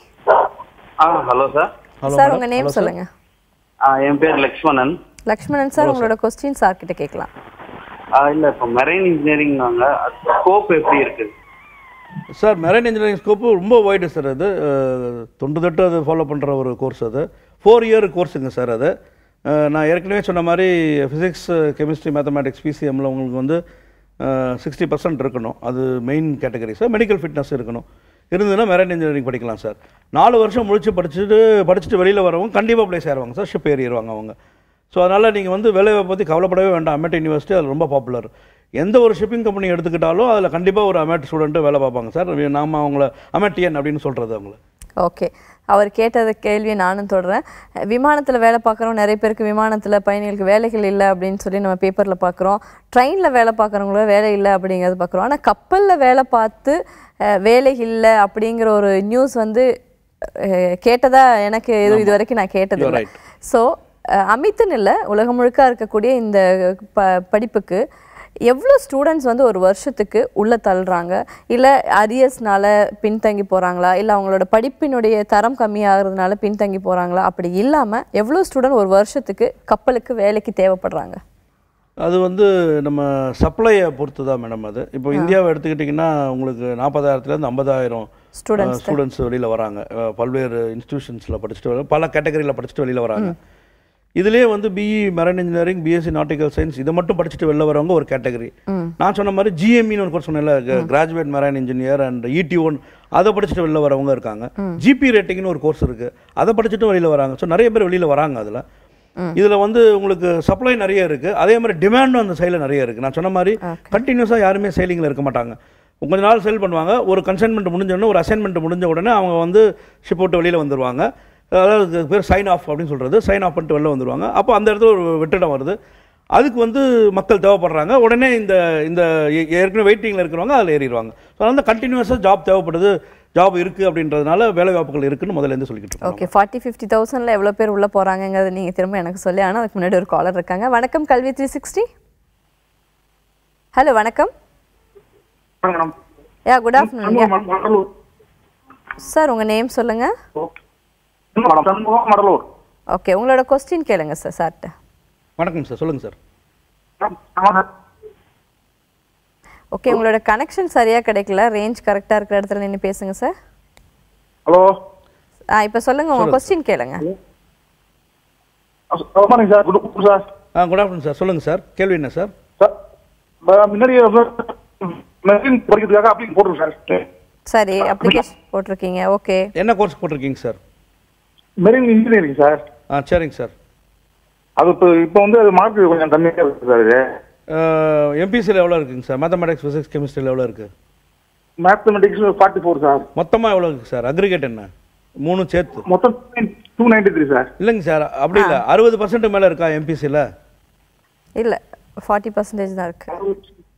ஆ hello sir Hello, sir madam. உங்க நேம் Hello, sir. சொல்லுங்க என் பேர் லக்ஷ்மணன் லக்ஷ்மணன் சார் உங்களோட கொஸ்டின் சார் கிட்ட கேட்கலாம் இல்லை இப்போ மெரைன் இன்ஜினியரிங் நாங்கள் ஸ்கோப் எப்படி இருக்குது சார் மெரைன் இன்ஜினியரிங் ஸ்கோப்பு ரொம்ப வைடு சார் அது அஹ், தொன்று தொட்டு அது ஃபாலோ பண்ணுற ஒரு கோர்ஸ் அது ஃபோர் இயர் கோர்ஸுங்க சார் அது அஹ், நான் ஏற்கனவே சொன்ன மாதிரி ஃபிசிக்ஸ் கெமிஸ்ட்ரி மேத்தமேட்டிக்ஸ் பிசிஎம்மில் உங்களுக்கு வந்து சிக்ஸ்டி பர்சன்ட் இருக்கணும் அது main category sir medical fitness இருக்கணும் இருந்ததுன்னா மெரைன் இன்ஜினியரிங் படிக்கலாம் சார் நாலு வருஷம் முழிச்சு படிச்சுட்டு படிச்சுட்டு வெளியில் வரவங்க கண்டிப்பாக ப்ளேஸ் ஆயிருவாங்க சார் ஷிப் ஏறிடுவாங்க அவங்க ஸோ அதனால் நீங்கள் வந்து வேலையை பற்றி கவலைப்படவே வேண்டாம் அமெட் யூனிவர்சிட்டி அது ரொம்ப பாப்புலர் எந்த ஒரு ஷிப்பிங் கம்பெனி எடுத்துக்கிட்டாலும் அதில் கண்டிப்பாக ஒரு அமெட் ஸ்டூடெண்ட்டு வேலை பார்ப்பாங்க சார் நாம அவங்கள அமெட்டியன் அப்படின்னு சொல்கிறது அவங்கள ஓகே அவர் கேட்டது கேள்வியை நானும் தொடர்றேன் விமானத்தில் வேலை பார்க்குறோம் நிறைய பேருக்கு விமானத்தில் பயணிகளுக்கு வேலைகள் இல்லை அப்படின்னு சொல்லி நம்ம பேப்பரில் பார்க்குறோம் ட்ரெயினில் வேலை பார்க்குறவங்களும் வேலை இல்லை அப்படிங்கிறது பார்க்குறோம் ஆனால் கப்பலில் வேலை பார்த்து அஹ், வேலை இல்லை அப்படிங்கிற ஒரு நியூஸ் வந்து அஹ், கேட்டதா எனக்கு எதுவும் இது வரைக்கும் நான் கேட்டது You're இல்லை right. ஸோ அமித்துன்னு இல்லை உலகம் முழுக்க இருக்கக்கூடிய இந்த ப படிப்புக்கு எவ்வளோ ஸ்டூடெண்ட்ஸ் வந்து ஒரு வருஷத்துக்கு உள்ளே தள்ளுறாங்க இல்லை அரியர்ஸ்னால பின்தங்கி போகிறாங்களா இல்லை அவங்களோட படிப்பினுடைய தரம் கம்மியாகிறதுனால பின்தங்கி போகிறாங்களா அப்படி இல்லாமல் எவ்வளோ ஸ்டூடெண்ட் ஒரு வருஷத்துக்கு கப்பலுக்கு வேலைக்கு தேவைப்படுறாங்க அது வந்து நம்ம சப்ளையை பொறுத்து தான் மேடம் அது இப்போ இந்தியாவை எடுத்துக்கிட்டிங்கன்னா உங்களுக்கு நாற்பதாயிரத்துலேருந்து ஐம்பதாயிரம் Students ஸ்டூடெண்ட்ஸ் வெளியில் வராங்க அஹ், பல்வேறு இன்ஸ்டிடியூஷன்ஸில் படிச்சுட்டு வர பல கேட்டகரியில் படிச்சுட்டு வெளியில் வராங்க இதுலேயே வந்து BE marine engineering BSc nautical science இதை மட்டும் படிச்சுட்டு வெளில வரவங்க ஒரு கேட்டகரி நான் சொன்ன மாதிரி ஜிஎம்இன்னு ஒரு கோர்ஸ் சொன்னேன்ல graduate marine engineer and ET one அதை படிச்சுட்டு வெளில வரவங்க இருக்காங்க ஜிபி ரேட்டிங்னு ஒரு கோர்ஸ் இருக்குது அதை படிச்சுட்டு வெளியில் வராங்க ஸோ நிறைய பேர் வெளியில் வராங்க அதில் இதில் வந்து உங்களுக்கு சப்ளை நிறைய இருக்குது அதே மாதிரி டிமாண்டும் அந்த சைடில் நிறைய இருக்குது நான் சொன்ன மாதிரி கண்டினியூஸாக யாருமே சேலிங்கில் இருக்க மாட்டாங்க கொஞ்ச நாள் சேல் பண்ணுவாங்க ஒரு கன்சைன்மெண்ட் முடிஞ்ச உடனே ஒரு அசைன்மெண்ட் முடிஞ்ச உடனே அவங்க வந்து ஷிப் விட்டு வெளியில் வந்துருவாங்க அதாவது இதுக்கு பேர் சைன் ஆஃப் அப்படின்னு சொல்கிறது சைன் ஆஃப் பண்ணிட்டு வெளில வந்துருவாங்க அப்போ அந்த இடத்துல ஒரு வெற்றிடம் வருது அதுக்கு வந்து மக்கள் தேவைப்படுறாங்க உடனே இந்த இந்த ஏ- ஏற்கனவே வெயிட்டிங்கில் இருக்கிறவங்க அதில் ஏறிடுவாங்க ஸோ அதனால கண்டினியூஸாக ஜாப் தேவைப்படுது ஜாப் இருக்குது அப்படின்றதுனால வேலை வாய்ப்புகள் இருக்குன்னு முதல்ல இருந்து சொல்லிக்கிட்டு இருக்கோம் ஓகே ஃபார்ட்டி ஃபிஃப்டி தௌசண்டில் எவ்வளோ பேர் உள்ளே போகிறாங்கங்கிறத நீங்கள் திரும்ப எனக்கு சொல்லி ஆனால் அதுக்கு முன்னாடி ஒரு காலர் இருக்காங்க வணக்கம் கல்வி த்ரீ சிக்ஸ்டி ஹலோ வணக்கம் madam yeah good afternoon Shanmugam Madalur sir உங்கள் நேம் சொல்லுங்கள் மேடம் சண்முகம் மடலூர் ஓகே உங்களோட கொஸ்டின் கேளுங்க சார் சார்கிட்ட வணக்கம் சார் சொல்லுங்கள் சார் ஓகே உங்களோட கனெக்ஷன் சரியாக கிடைக்கல ரேஞ்ச் கரெக்டாக இருக்கிற இடத்துல நின்று பேசுங்க சார் ஹலோ ஆ இப்போ சொல்லுங்கள் உங்கள் கொஸ்டின் கேளுங்க good morning sir good sir ஆ குட் ஆஃப்டர்நூன் சார் சொல்லுங்கள் சார் கேள்வி என்ன சார் சார் நான் முன்னாடி மெஷின் படிக்கிறதுக்காக அப்ளிகேஷன் போட்டுருக்கேன் சார் சரி அப்ளிகேஷன் போட்டிருக்கீங்க ஓகே என்ன கோர்ஸ் போட்டிருக்கீங்க சார் மெரின் இன்ஜினியரிங் சார் ஆ சரிங்க சார் அது இப்போ இப்போ வந்து அது மார்க் கொஞ்சம் கம்மியாக இருக்குது சார் இது எம்பிசியில் எவ்வளோ இருக்குங்க சார் மேத்தமெட்டிக்ஸ் ஃபிசிக்ஸ் கெமிஸ்ட்ரியில் எவ்வளோ இருக்குது மேத்தமெட்டிக்ஸ் ஃபார்ட்டி ஃபோர் சார் மொத்தமாக எவ்வளோ இருக்குது சார் அக்ரிகேட் என்ன மூணு சேர்த்து மொத்தம் டூ நைன்டி த்ரீ சார் இல்லைங்க சார் அப்படி இல்லை அறுபது பர்சன்ட் மேலே இருக்கா எம்பிசியில் இல்லை ஃபார்ட்டி பர்சன்டேஜ் தான் இருக்கு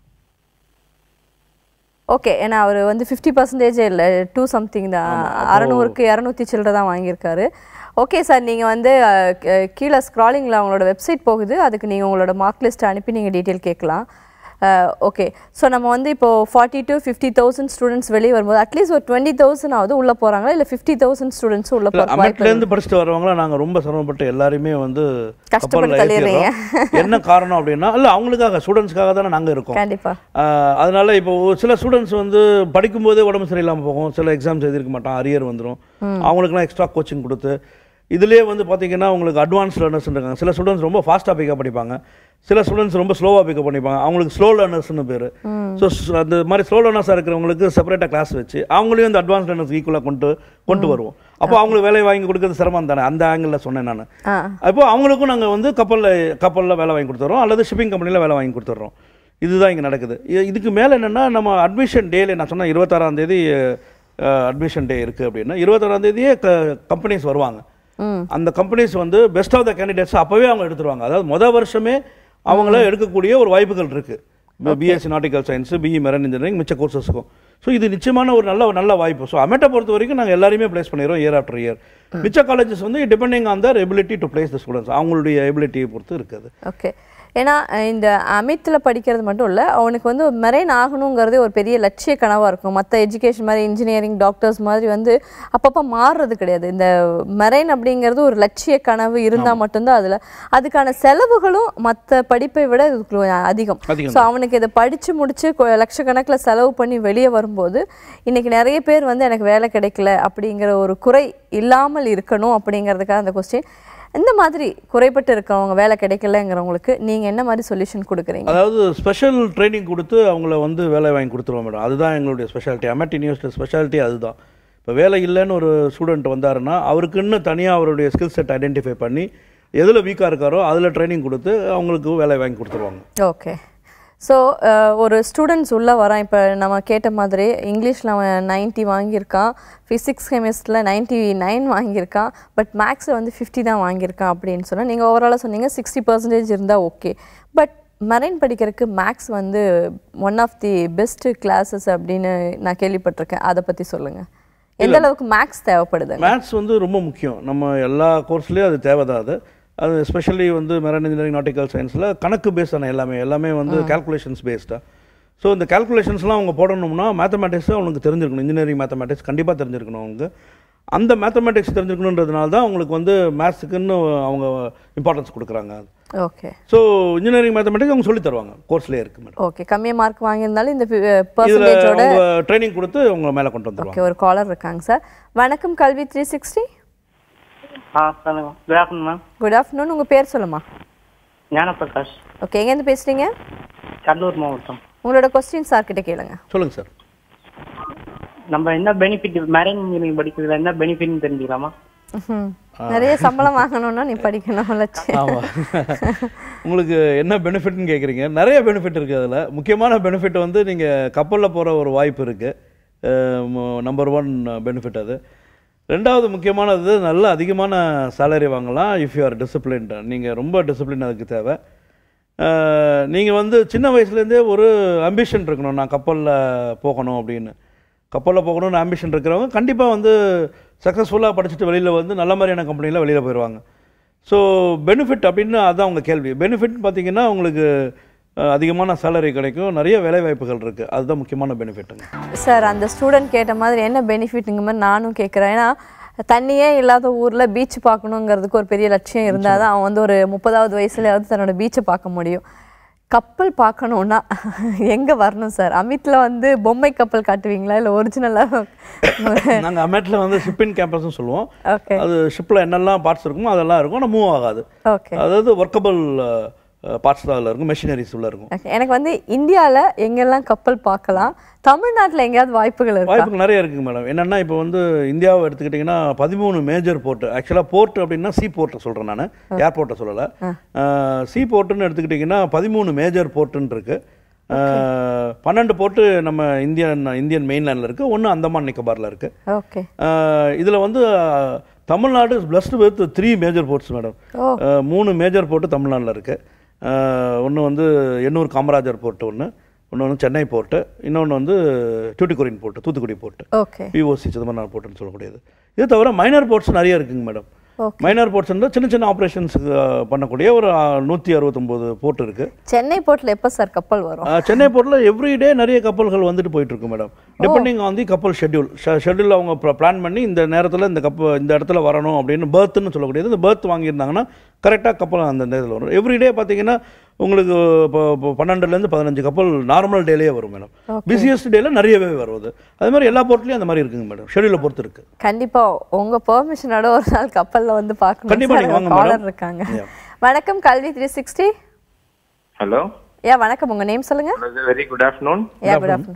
ஓகே ஏன்னா அவர் வந்து ஃபிஃப்டி பர்சன்டேஜே இல்லை டூ சம்திங் தான் அறநூறுக்கு இரநூத்தி சில்லற தான் வாங்கியிருக்காரு ஓகே சார் நீங்கள் வந்து அஹ், க- கீழே ஸ்க்ராலிங்கில் அவங்களோட வெப்சைட் போகுது அதுக்கு நீங்கள் உங்களோட மார்க் லிஸ்ட் அனுப்பி நீங்கள் டீட்டெயில் கேட்கலாம் ஓகே ஸோ நம்ம வந்து இப்போ forty to fifty thousand students வெளியே வரும்போது அட்லீஸ்ட் ஒரு டுவெண்ட்டி தௌசண்ட் ஆகுது உள்ளே போகிறாங்களா இல்லை ஃபிஃப்டி தௌசண்ட் ஸ்டூடெண்ட்ஸ் உள்ளே இல்லை போகிற அமெட்லேருந்து படிச்சுட்டு வரவங்கள நாங்கள் ரொம்ப சிரமப்பட்டு எல்லாருமே வந்து கஷ்டப்பட்டு கப்பல்ல தள்ளிடுறீங்க. ஏத்திடுறோம். என்ன காரணம் அப்படின்னா இல்லை அவங்களுக்காக ஸ்டூடெண்ட்ஸ்க்காக தானே நாங்கள் இருக்கோம் கண்டிப்பாக ஆஹ் அதனால இப்போ ஒரு சில ஸ்டூடெண்ட்ஸ் வந்து படிக்கும்போதே உடம்பு சரியில்லாமல் போகும் சில எக்ஸாம்ஸ் எழுதிருக்க மாட்டான் அரியர் வந்துடும் அவங்களுக்குலாம் எக்ஸ்ட்ரா கோச்சிங் கொடுத்து இதுலேயே வந்து பார்த்தீங்கன்னா உங்களுக்கு அட்வான்ஸ் லேர்னர்ஸ் இருக்காங்க சில ஸ்டூடெண்ட்ஸ் ரொம்ப ஃபாஸ்ட்டாக பிக்கப் பண்ணிப்பாங்க சில ஸ்டூடெண்ட்ஸ் ரொம்ப ஸ்லோவாக பிக்கப் பண்ணிப்பாங்க அவங்களுக்கு ஸ்லோ லேர்னர்ஸ்னு பேர் ஸோ அந்த மாதிரி ஸ்லோ லேர்னர்ஸாக இருக்கிறவங்களுக்கு செப்பரேட்டாக கிளாஸ் வச்சு அவங்களையும் இந்த அட்வான்ஸ் லேர்னர்ஸ் ஈக்குவலாக கொண்டு கொண்டு வருவோம் அப்போ அவங்களுக்கு வேலை வாங்கி கொடுக்கறது சிரமம் தானே அந்த ஆங்கிளில் சொன்னேன் நான் ஆ அப்போ அவங்களுக்கும் நாங்கள் வந்து கப்பலில் கப்பலில் வேலை வாங்கி கொடுத்துட்றோம் அல்லது ஷிப்பிங் கம்பெனியில் வேலை வாங்கி கொடுத்துட்றோம் இதுதான் இங்கே நடக்குது இ- இதுக்கு மேலே என்னென்னா நம்ம அட்மிஷன் டேல நான் சொன்னேன் இருபத்தாறாம் தேதி அட்மிஷன் டே இருக்குது அப்படின்னா இருபத்தாறாம் தேதியே க கம்பெனிஸ் வருவாங்க அந்த கம்பெனிஸ் வந்து பெஸ்ட் ஆஃப் த கேண்டிடேட்ஸ் அப்போவே அவங்க எடுத்துருவாங்க அதாவது மொதல் வருஷமே அவங்கள எடுக்கக்கூடிய ஒரு வாய்ப்புகள் இருக்குது BSc nautical science BE marine engineering மிச்ச கோர்சஸ்க்கும் ஸோ இது நிச்சயமான ஒரு நல்ல நல்ல வாய்ப்பு ஸோ அமெட்டை பொறுத்த வரைக்கும் நாங்கள் எல்லாரையுமே ப்ளேஸ் பண்ணிடுறோம் இயர் ஆஃப்டர் இயர் மிச்ச காலேஜஸ் வந்து depending on their ability to place the students அவங்களுடைய எபிலிட்டியை பொறுத்து இருக்குது ஓகே ஏன்னா அஹ், இந்த அமித்தில் படிக்கிறது மட்டும் இல்லை அவனுக்கு வந்து மெரைன் ஆகணுங்கிறதே ஒரு பெரிய லட்சிய கனவாக இருக்கும் மற்ற எஜுகேஷன் மாதிரி இன்ஜினியரிங் டாக்டர்ஸ் மாதிரி வந்து அப்பப்போ மாறுறது கிடையாது இந்த மெரைன் அப்படிங்கிறது ஒரு லட்சிய கனவு இருந்தால் மட்டும்தான் அதில் அதுக்கான செலவுகளும் மற்ற படிப்பை விட இதுக்கு அதிகம் அதிகம் ஸோ அவனுக்கு இதை படித்து முடிச்சு கொ- லட்சக்கணக்கில் செலவு பண்ணி வெளியே வரும்போது இன்னைக்கு நிறைய பேர் வந்து எனக்கு வேலை கிடைக்கல அப்படிங்கிற ஒரு குறை இல்லாமல் இருக்கணும் அப்படிங்கிறதுக்காக அந்த கொஸ்டின் இந்த மாதிரி குறைபட்டு இருக்கவங்க வேலை கிடைக்கலங்கிறவங்களுக்கு நீங்கள் என்ன மாதிரி சொல்யூஷன் கொடுக்குறீங்க அதாவது ஸ்பெஷல் ட்ரைனிங் கொடுத்து அவங்கள வந்து வேலை வாங்கி கொடுத்துருவோம் மேடம் அதுதான் எங்களுடைய ஸ்பெஷாலிட்டி அமெட் யூனிவர்சிட்டி ஸ்பெஷாலிட்டி அதுதான் இப்போ வேலை இல்லைன்னு ஒரு ஸ்டூடெண்ட் வந்தாருன்னா அவருக்குன்னு தனியாக அவருடைய ஸ்கில் செட் ஐடென்டிஃபை பண்ணி எதில் வீக்காக இருக்காரோ அதில் ட்ரைனிங் கொடுத்து அவங்களுக்கு வேலை வாங்கி கொடுத்துருவாங்க ஓகே ஸோ ஒரு ஸ்டூடெண்ட்ஸ் உள்ளே வரான் இப்போ நம்ம கேட்ட மாதிரி இங்கிலீஷில் அவன் நைன்ட்டி வாங்கியிருக்கான் ஃபிசிக்ஸ் கெமிஸ்ட்ரியில் நைன்ட்டி நைன் வாங்கியிருக்கான் பட் மேக்ஸில் வந்து ஃபிஃப்டி தான் வாங்கியிருக்கான் அப்படின்னு சொன்னால் நீங்கள் ஓவராலாக சொன்னீங்க சிக்ஸ்டி பர்சன்டேஜ் இருந்தால் ஓகே பட் மரைன் படிக்கிறதுக்கு மேக்ஸ் வந்து one of the best classes அப்படின்னு நான் கேள்விப்பட்டிருக்கேன் அதை பற்றி சொல்லுங்கள் எந்த அளவுக்கு மேக்ஸ் தேவைப்படுது மேத்ஸ் வந்து ரொம்ப முக்கியம் நம்ம எல்லா கோர்ஸ்லேயும் அது தேவைதான் அது அது எஸ்பெஷலி வந்து மெரன் இன்ஜினியரிங் நாட்டிக்கல் சயின்ஸில் கணக்கு பேஸ்டான எல்லாமே எல்லாமே வந்து கால்குலேஷன்ஸ் பேஸ்டாக ஸோ இந்த கால்குலேஷன்ஸ்லாம் அவங்க போடணும்னா மேத்தமேட்டிக்ஸ் அவங்களுக்கு தெரிஞ்சிருக்கணும் இன்ஜினியரிங் மேத்தமேட்டிக்ஸ் கண்டிப்பாக தெரிஞ்சிருக்கணும் அவங்க அந்த மேத்தமேட்டிக்ஸ் தெரிஞ்சிருக்கணுன்றதுனால தான் அவங்களுக்கு வந்து மேத்ஸுக்குன்னு அவங்க இம்பார்ட்டன்ஸ் கொடுக்குறாங்க ஓகே ஸோ இன்ஜினியரிங் மேத்தமேட்டிக்ஸ் அவங்க சொல்லி தருவாங்க கோர்ஸ்லேயே இருக்கு மேடம் ஓகே கம்மியாக மார்க் வாங்கியிருந்தாலும் இந்த இதில் பர்சன்டேஜோட அவங்க ட்ரைனிங் கொடுத்து அவங்க மேலே கொண்டு வந்துருவாங்க ஓகே ஒரு காலர் இருக்காங்க சார் வணக்கம் கல்வி த்ரீ சிக்ஸ்டி ஆ சொல்லுங்க good afternoon ma'am good afternoon உங்கள் பேர் சொல்லுமா ஞானபிரகாஷ் ஓகே எங்கேருந்து பேசுகிறீங்க கடலூர் மாவட்டம் உங்களோட கொஸ்டின் சார் கிட்ட கேளுங்க சொல்லுங்கள் சார் நம்ம என்ன பெனிஃபிட் மேரேஜ் இன்ஜினியரிங் படிக்கிறதுல என்ன பெனிஃபிட்னு தெரிஞ்சுக்கலாமா ம்ஹும். நிறைய சம்பளம் வாங்கணும்னா நீ படிக்கணும் லட்சு ஆமாம் உங்களுக்கு என்ன பெனிஃபிட்னு கேட்குறீங்க நிறைய பெனிஃபிட் இருக்குது அதில் முக்கியமான பெனிஃபிட் வந்து நீங்கள் கப்பலில் போகிற ஒரு வாய்ப்பு இருக்குது நம்பர் ஒன் பெனிஃபிட் அது ரெண்டாவது முக்கியமானது நல்ல அதிகமான சேலரி வாங்கலாம் இஃப் யூ ஆர் டிசிப்ளின்டு நீங்கள் ரொம்ப டிசிப்ளின் அதுக்கு தேவை நீங்கள் வந்து சின்ன வயசுலேருந்தே ஒரு அம்பிஷன் இருக்கணும் நான் கப்பலில் போகணும் அப்படின்னு கப்பலில் போகணும்னு ஆம்பிஷன் இருக்கிறவங்க கண்டிப்பாக வந்து சக்ஸஸ்ஃபுல்லாக படிச்சுட்டு வெளியில் வந்து நல்ல மாதிரியான கம்பெனியில் வெளியில் போயிடுவாங்க ஸோ பெனிஃபிட் அப்படின்னு அதான் உங்கள் கேள்வி பெனிஃபிட் பார்த்தீங்கன்னா உங்களுக்கு அஹ், அதிகமான சேலரி கிடைக்கும் நிறைய வேலை வாய்ப்புகள் இருக்குது அதுதான் முக்கியமான பெனிஃபிட்டுங்க சார் அந்த ஸ்டூடெண்ட் கேட்ட மாதிரி என்ன பெனிஃபிட்டுங்க மாதிரி நானும் கேட்குறேன் ஏன்னா தண்ணியே இல்லாத ஊரில் பீச் பார்க்கணுங்கிறதுக்கு ஒரு பெரிய லட்சியம் இருந்தால் தான் அவன் வந்து ஒரு முப்பதாவது வயசுலயாவது தன்னோட பீச்சை பார்க்க முடியும் கப்பல் பார்க்கணுன்னா எங்கே வரணும் சார் அமித்தில் வந்து பொம்மை கப்பல் காட்டுவீங்களா இல்லை ஒரிஜினலாக நாங்கள் அமேட்டில் வந்து ஷிப்பிங் கேம்பஸ்னு சொல்லுவோம் ஓகே அது ஷிப்பில் என்னெல்லாம் பார்ட்ஸ் இருக்குமோ அதெல்லாம் இருக்கும் ஆனால் மூவ் ஆகாது ஓகே அதாவது ஒர்க்கபிள் பார்ட்ஸ் தான் அதில் இருக்கும் மெஷினரிஸ் உள்ள இருக்கும் ஓகே எனக்கு வந்து இந்தியாவில் எங்கெல்லாம் கப்பல் பார்க்கலாம் தமிழ்நாட்டில் எங்கேயாவது வாய்ப்புகள் இருக்கா வாய்ப்புகள் நிறைய இருக்குங்க மேடம் என்னென்னா இப்போ வந்து இந்தியாவை எடுத்துக்கிட்டிங்கன்னா பதிமூணு மேஜர் போர்ட் ஆக்சுவலாக போர்ட் அப்படின்னா சி போர்ட்டை சொல்கிறேன் நான் ஏர்போர்ட்டை சொல்லலை சி போர்ட்டுன்னு எடுத்துக்கிட்டிங்கன்னா பதிமூணு மேஜர் போர்ட்டுன்னு இருக்கு அஹ், பன்னெண்டு போர்ட்டு நம்ம இந்தியன் இந்தியன் மெயின்லேண்டில் இருக்குது ஒன்று அந்தமான் நிக்கோபாரில் இருக்குது ஓகே இதில் வந்து அஹ், Tamil Nadu plus two with three major ports madam ஓ. மூணு மேஜர் போர்ட்டு தமிழ்நாட்டில் இருக்குது ஒன்று வந்து எண்ணூர் காமராஜர் போர்ட்டு ஒன்று ஒன்று வந்து சென்னை போர்ட்டு இன்னொன்று வந்து Tuticorin port Thoothukudi port okay VOC Chidambaram போர்ட்டுன்னு சொல்லக்கூடியது இது தவிர மைனர் போர்ட்ஸ் நிறைய இருக்குங்க மேடம் Okay. மைனர் போர்ட்ஸ் சின்ன சின்ன ஆப்ரேஷன்ஸுக்கு பண்ணக்கூடிய ஒரு நூற்றி அறுபத்தொம்போது போர்ட் இருக்குது சென்னை போர்ட்டில் எப்போ சார் கப்பல் வரும் ஆஹ் சென்னை போர்ட்டில் எவ்ரிடே நிறைய கப்பல்கள் வந்துட்டு போயிட்டு இருக்கு மேடம் டிபெண்டிங் ஆன் தி கப்பல் ஷெட்யூல் ஷெட்யூல் அவங்க பிளான் பண்ணி இந்த நேரத்தில் இந்த கப்பல் இந்த இடத்துல வரணும் அப்படின்னு berthன்னு சொல்லக்கூடியது இந்த berth வாங்கியிருந்தாங்கன்னா கரெக்டாக கப்பல் அந்த நேரத்தில் வரும் எவ்ரிடே பார்த்தீங்கன்னா உங்களுக்கு இப்போ இப்போ பன்னெண்டுலேருந்து பதினஞ்சு கப்பல் நார்மல் டேலேயே வரும் மேடம் பிஸியஸ்ட் டேல நிறையவே வருவது அது மாதிரி எல்லா போர்ட்லேயும் அந்த மாதிரி இருக்குங்க மேடம் ஷெட்யூலை பொறுத்து இருக்கு கண்டிப்பா உங்க பெர்மிஷனோட ஒரு நாள் கப்பல்ல வந்து பார்க்கணும் கண்டிப்பா நீங்க வாங்க காலர் madam. இருக்காங்க Yeah. வணக்கம் கல்வி த்ரீ சிக்ஸ்டி ஹலோ ஏ வணக்கம் உங்க நேம் சொல்லுங்க வெரி குட் ஆஃப்டர்நூன் ஏ குட் ஆஃப்டர்நூன்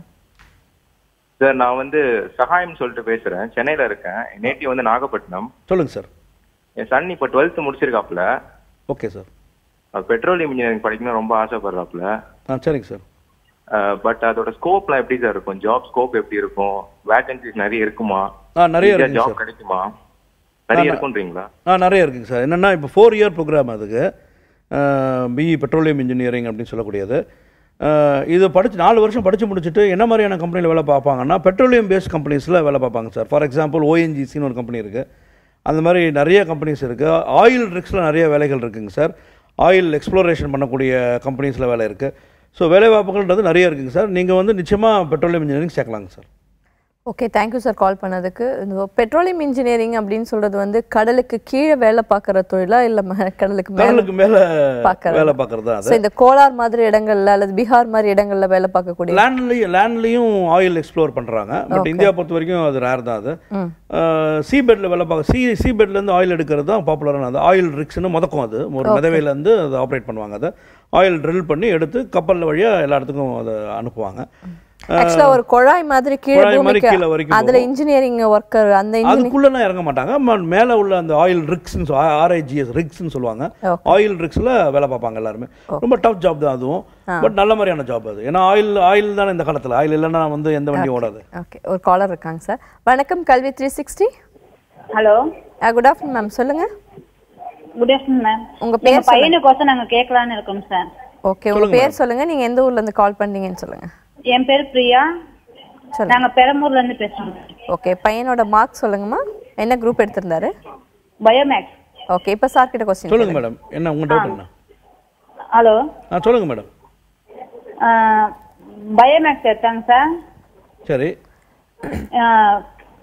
சார் நான் வந்து சகாயம் சொல்லிட்டு பேசுறேன் சென்னையில இருக்கேன் நேட்டிவ் வந்து நாகப்பட்டினம் சொல்லுங்க சார் என் சன் இப்போ டுவெல்த் முடிச்சிருக்காப்புல ஓகே சார் பெட்ரோலியம் இன்ஜினியரிங் படிக்கணும் ரொம்ப ஆசைப்படுறாப்புல ஆ சரிங்க சார் பட் அதோட ஸ்கோப்லாம் எப்படி சார் இருக்கும் ஜாப் ஸ்கோப் எப்படி இருக்கும் வேகன்சிஸ் நிறைய இருக்குமா ஆ நிறைய இருக்குங்க ஜாப் சார் கிடைக்குமா நிறைய இருக்குன்றீங்களா ஆ நிறைய இருக்குங்க சார் என்னென்னா இப்போ ஃபோர் இயர் ப்ரோக்ராம் அதுக்கு பிஇ பெட்ரோலியம் இன்ஜினியரிங் அப்படின்னு சொல்லக்கூடியது அஹ், இது படிச்சு நாலு வருஷம் படித்து முடிச்சுட்டு என்ன மாதிரியான கம்பெனியில் வேலை பார்ப்பாங்கன்னா பெட்ரோலியம் பேஸ்ட் கம்பெனிஸில் வேலை பார்ப்பாங்க சார் ஃபார் எக்ஸாம்பிள் ஓஎன்ஜிசின்னு ஒரு கம்பெனி இருக்குது அந்த மாதிரி நிறைய கம்பெனிஸ் இருக்குது ஆயில் ரிக்ஸில் நிறைய வேலைகள் இருக்குங்க சார் ஆயில் எக்ஸ்ப்ளோரேஷன் பண்ணக்கூடிய கம்பெனிஸில் வேலை இருக்குது ஸோ வேலை வாய்ப்புகள்ன்றது நிறைய இருக்குங்க சார் நீங்கள் வந்து நிச்சயமாக பெட்ரோலியம் இன்ஜினியரிங் சேர்க்கலாங்க sir okay thank you sir call பண்ணதுக்கு இந்த பெட்ரோலியம் இன்ஜினியரிங் அப்படின்னு சொல்றது வந்து கடலுக்கு கீழே வேலை பார்க்குற தொழிலா இல்லை ம- கடலுக்கு மேல கடலுக்கு மேலே பார்க்கறது. வேலை பார்க்குறது தான் ஸோ அது இந்த கோலார் மாதிரி இடங்கள்ல அல்லது பீகார் மாதிரி இடங்கள்ல வேலை பார்க்கக்கூடிய லேண்ட்லேயும் லேண்ட்லேயும் ஆயில் எக்ஸ்ப்ளோர் பண்ணுறாங்க பட் Okay. இந்தியா பொறுத்த வரைக்கும் அது ரேர் தான் அது ம். சீ பெட்டில் வேலை பார்க்க சி சி பெட்லேருந்து ஆயில் எடுக்கிறது தான் பாப்புலரான அது ஆயில் ரிக்ஸ்னு முதக்கும் அது ஒரு Okay. மிதவையிலேருந்து அதை ஆப்ரேட் பண்ணுவாங்க அதை ஆயில் ட்ரில் பண்ணி எடுத்து கப்பல் வழியாக எல்லா இடத்துக்கும் அதை அனுப்புவாங்க ஆக்சுவலா ஒரு குழாய் மாதிரி கீழே குழாய் மாதிரி பூமிக்கு கீழே வரைக்கும் அதுல இன்ஜினியரிங் ஒர்க்கர் அந்த இன்ஜினியரிங் அதுக்குள்ளலாம் இறங்க மாட்டாங்க ம- மேல உள்ள அந்த ஆயில் ரிக்ஸ்னு ஆர்ஐஜிஎஸ் ரிக்ஸ்னு சொல்லுவாங்க Okay. ஆயில் ரிக்ஸ்ல வேலை பார்ப்பாங்க எல்லாருமே ரொம்ப டஃப் ஜாப் தான் அதுவும் ஆ. பட் நல்ல மாதிரியான ஜாப் அது ஏன்னா ஆயில் ஆயில் தானே இந்த காலத்துல ஆயில் இல்லைன்னா வந்து எந்த வண்டியும் ஓடாது ஓகே ஒரு காலர் இருக்காங்க சார் வணக்கம் கல்வி three sixty hello good afternoon ma'am சொல்லுங்க குட் ஆஃப்டர்நூன் மேம் உங்க எங்க பேர் சொல்லுங்க பையனுக்கோசம் நாங்க கேட்கலான்னு இருக்கோம் சார் ஓகே உங்க பேர் சொல்லுங்க நீங்க எந்த ஊர்ல இருந்து கால் பண்ணீங்கன்னு சொல்லுங்க என் பேர் பிரியா சொல்லுங்க நாங்க பெரம்பூர்ல இருந்து பேசுறோம் ஓகே பையனோட மார்க் சொல்லுங்கம்மா என்ன குரூப் எடுத்திருந்தாரு பயோமேக்ஸ் ஓகே இப்போ சார் கிட்ட கொஸ்டின் சொல்லுங்க மேடம் என்ன உங்க டவுட் என்ன ஹலோ ஆ சொல்லுங்க மேடம் பயோமேக்ஸ் எடுத்தாங்க சார் சரி ஆஹ்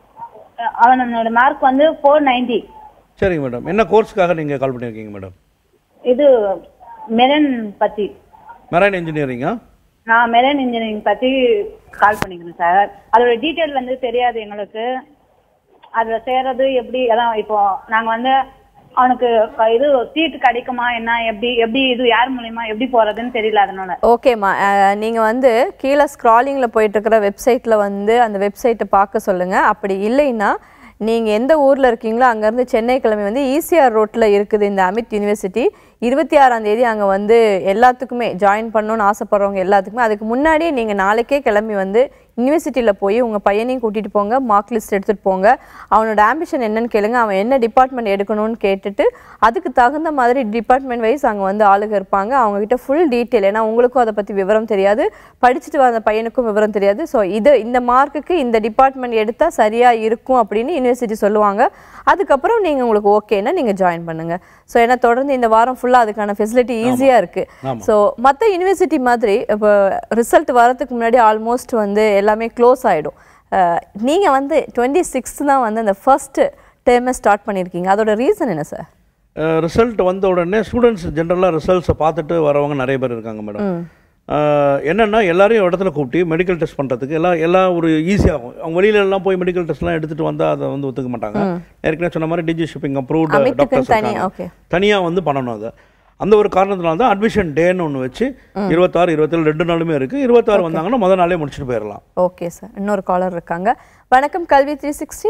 அவனோட மார்க் வந்து ஃபோர் நைன்டி சரிங்க மேடம் என்ன கோர்ஸ்க்காக நீங்க கால் பண்ணியிருக்கீங்க மேடம் இது மெரன் பத்தி மெரைன் இன்ஜினியரிங்கா நான் மெரன் இன்ஜினியரிங் பத்தி கால் பண்ணிக்கிறேன் சார் அதோட டீட்டெயில் வந்து தெரியாது எங்களுக்கு அதுல சேர்றது எப்படி அதான் இப்போ நாங்க வந்து அவனுக்கு க- இது சீட் கிடைக்குமா என்ன எப்படி எப்படி இது யார் மூலியமா எப்படி போறதுன்னு தெரியல அதனால ஓகேம்மா அஹ், நீங்க வந்து கீழே ஸ்க்ராலிங்ல போயிட்டு இருக்கிற வெப்சைட்ல வந்து அந்த வெப்சைட்டை பார்க்க சொல்லுங்க அப்படி இல்லைன்னா நீங்க எந்த ஊர்ல இருக்கீங்களோ அங்கேருந்து சென்னை கிளம்பி வந்து ஈசிஆர் ரோட்ல இருக்குது இந்த அமித் யூனிவர்சிட்டி இருபத்தி ஆறாம் தேதி அங்க வந்து எல்லாத்துக்குமே ஜாயின் பண்ணணும்னு ஆசைப்படுறவங்க எல்லாத்துக்குமே அதுக்கு முன்னாடியே நீங்க நாளைக்கே கிளம்பி வந்து யூனிவர்சிட்டியில் போய் உங்கள் பையனையும் கூட்டிகிட்டு போங்க மார்க் லிஸ்ட் எடுத்துகிட்டு போங்க அவனோட ஆம்பிஷன் என்னன்னு கேளுங்க அவன் என்ன டிபார்ட்மெண்ட் எடுக்கணும்னு கேட்டுட்டு அதுக்கு தகுந்த மாதிரி டிபார்ட்மெண்ட் வைஸ் அங்கே வந்து ஆளுங்க இருப்பாங்க அவங்க கிட்ட ஃபுல் டீட்டெயில் ஏன்னா உங்களுக்கும் அதை பற்றி விவரம் தெரியாது படிச்சுட்டு வந்த பையனுக்கும் விவரம் தெரியாது ஸோ இது இந்த மார்க்குக்கு இந்த டிபார்ட்மெண்ட் எடுத்தால் சரியாக இருக்கும் அப்படின்னு யூனிவர்சிட்டி சொல்லுவாங்க அதுக்கப்புறம் நீங்கள் உங்களுக்கு ஓகேன்னா நீங்கள் ஜாயின் பண்ணுங்க ஸோ ஏன்னா தொடர்ந்து இந்த வாரம் ஃபுல்லாக அதுக்கான ஃபெசிலிட்டி ஈஸியாக இருக்குது ஆமா. ஸோ மற்ற யூனிவர்சிட்டி மாதிரி இப்போ ரிசல்ட் வரதுக்கு முன்னாடி ஆல்மோஸ்ட் வந்து எல்லாமே க்ளோஸ் ஆகிடும் நீங்கள் வந்து டுவெண்ட்டி சிக்ஸ்த் தான் வந்து அந்த ஃபர்ஸ்ட் டேர்மை ஸ்டார்ட் பண்ணியிருக்கீங்க அதோட ரீசன் என்ன சார் ரிசல்ட் வந்த உடனே ஸ்டூடெண்ட்ஸ் ஜென்ரலாக ரிசல்ட்ஸை பார்த்துட்டு வரவங்க நிறைய பேர் இருக்காங்க மேடம் ம் என்னென்னா எல்லாரையும் ஒரு இடத்துல கூப்பிட்டு மெடிக்கல் டெஸ்ட் பண்ணுறதுக்கு எல்லாம் எல்லாம் ஒரு ஈஸியாகும் அவங்க வெளியில எல்லாம் போய் மெடிக்கல் டெஸ்ட்லாம் எடுத்துகிட்டு வந்தால் அதை வந்து ஒத்துக்க மாட்டாங்க ம். ஏற்கனவே சொன்ன மாதிரி டிஜி ஷிப்பிங் அப்ரூவ்டு அமித்துக்கு டாக்டர்ஸ் தனியா, okay. தனியாக வந்து பண்ணணும் அதை அந்த ஒரு காரணத்தினால தான் அட்மிஷன் டேன்னு ஒன்று வச்சு ம். இருபத்தாறு இருபத்தேழு ரெண்டு நாளுமே இருக்குது இருபத்தாறு வந்தாங்கன்னா முதல் நாளே முடிச்சுட்டு போயிடலாம் ஓகே சார் இன்னொரு காலர் இருக்காங்க வணக்கம் கல்வி த்ரீ சிக்ஸ்டி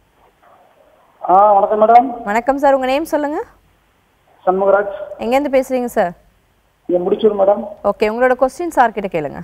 ஆ வணக்கம் மேடம் வணக்கம் சார் உங்கள் நேம் சொல்லுங்க சண்முகராஜ் எங்கேருந்து பேசுறீங்க சார் என் முடிச்சூர் மேடம் ஓகே உங்களோட கொஸ்டின் சார் கிட்ட கேளுங்க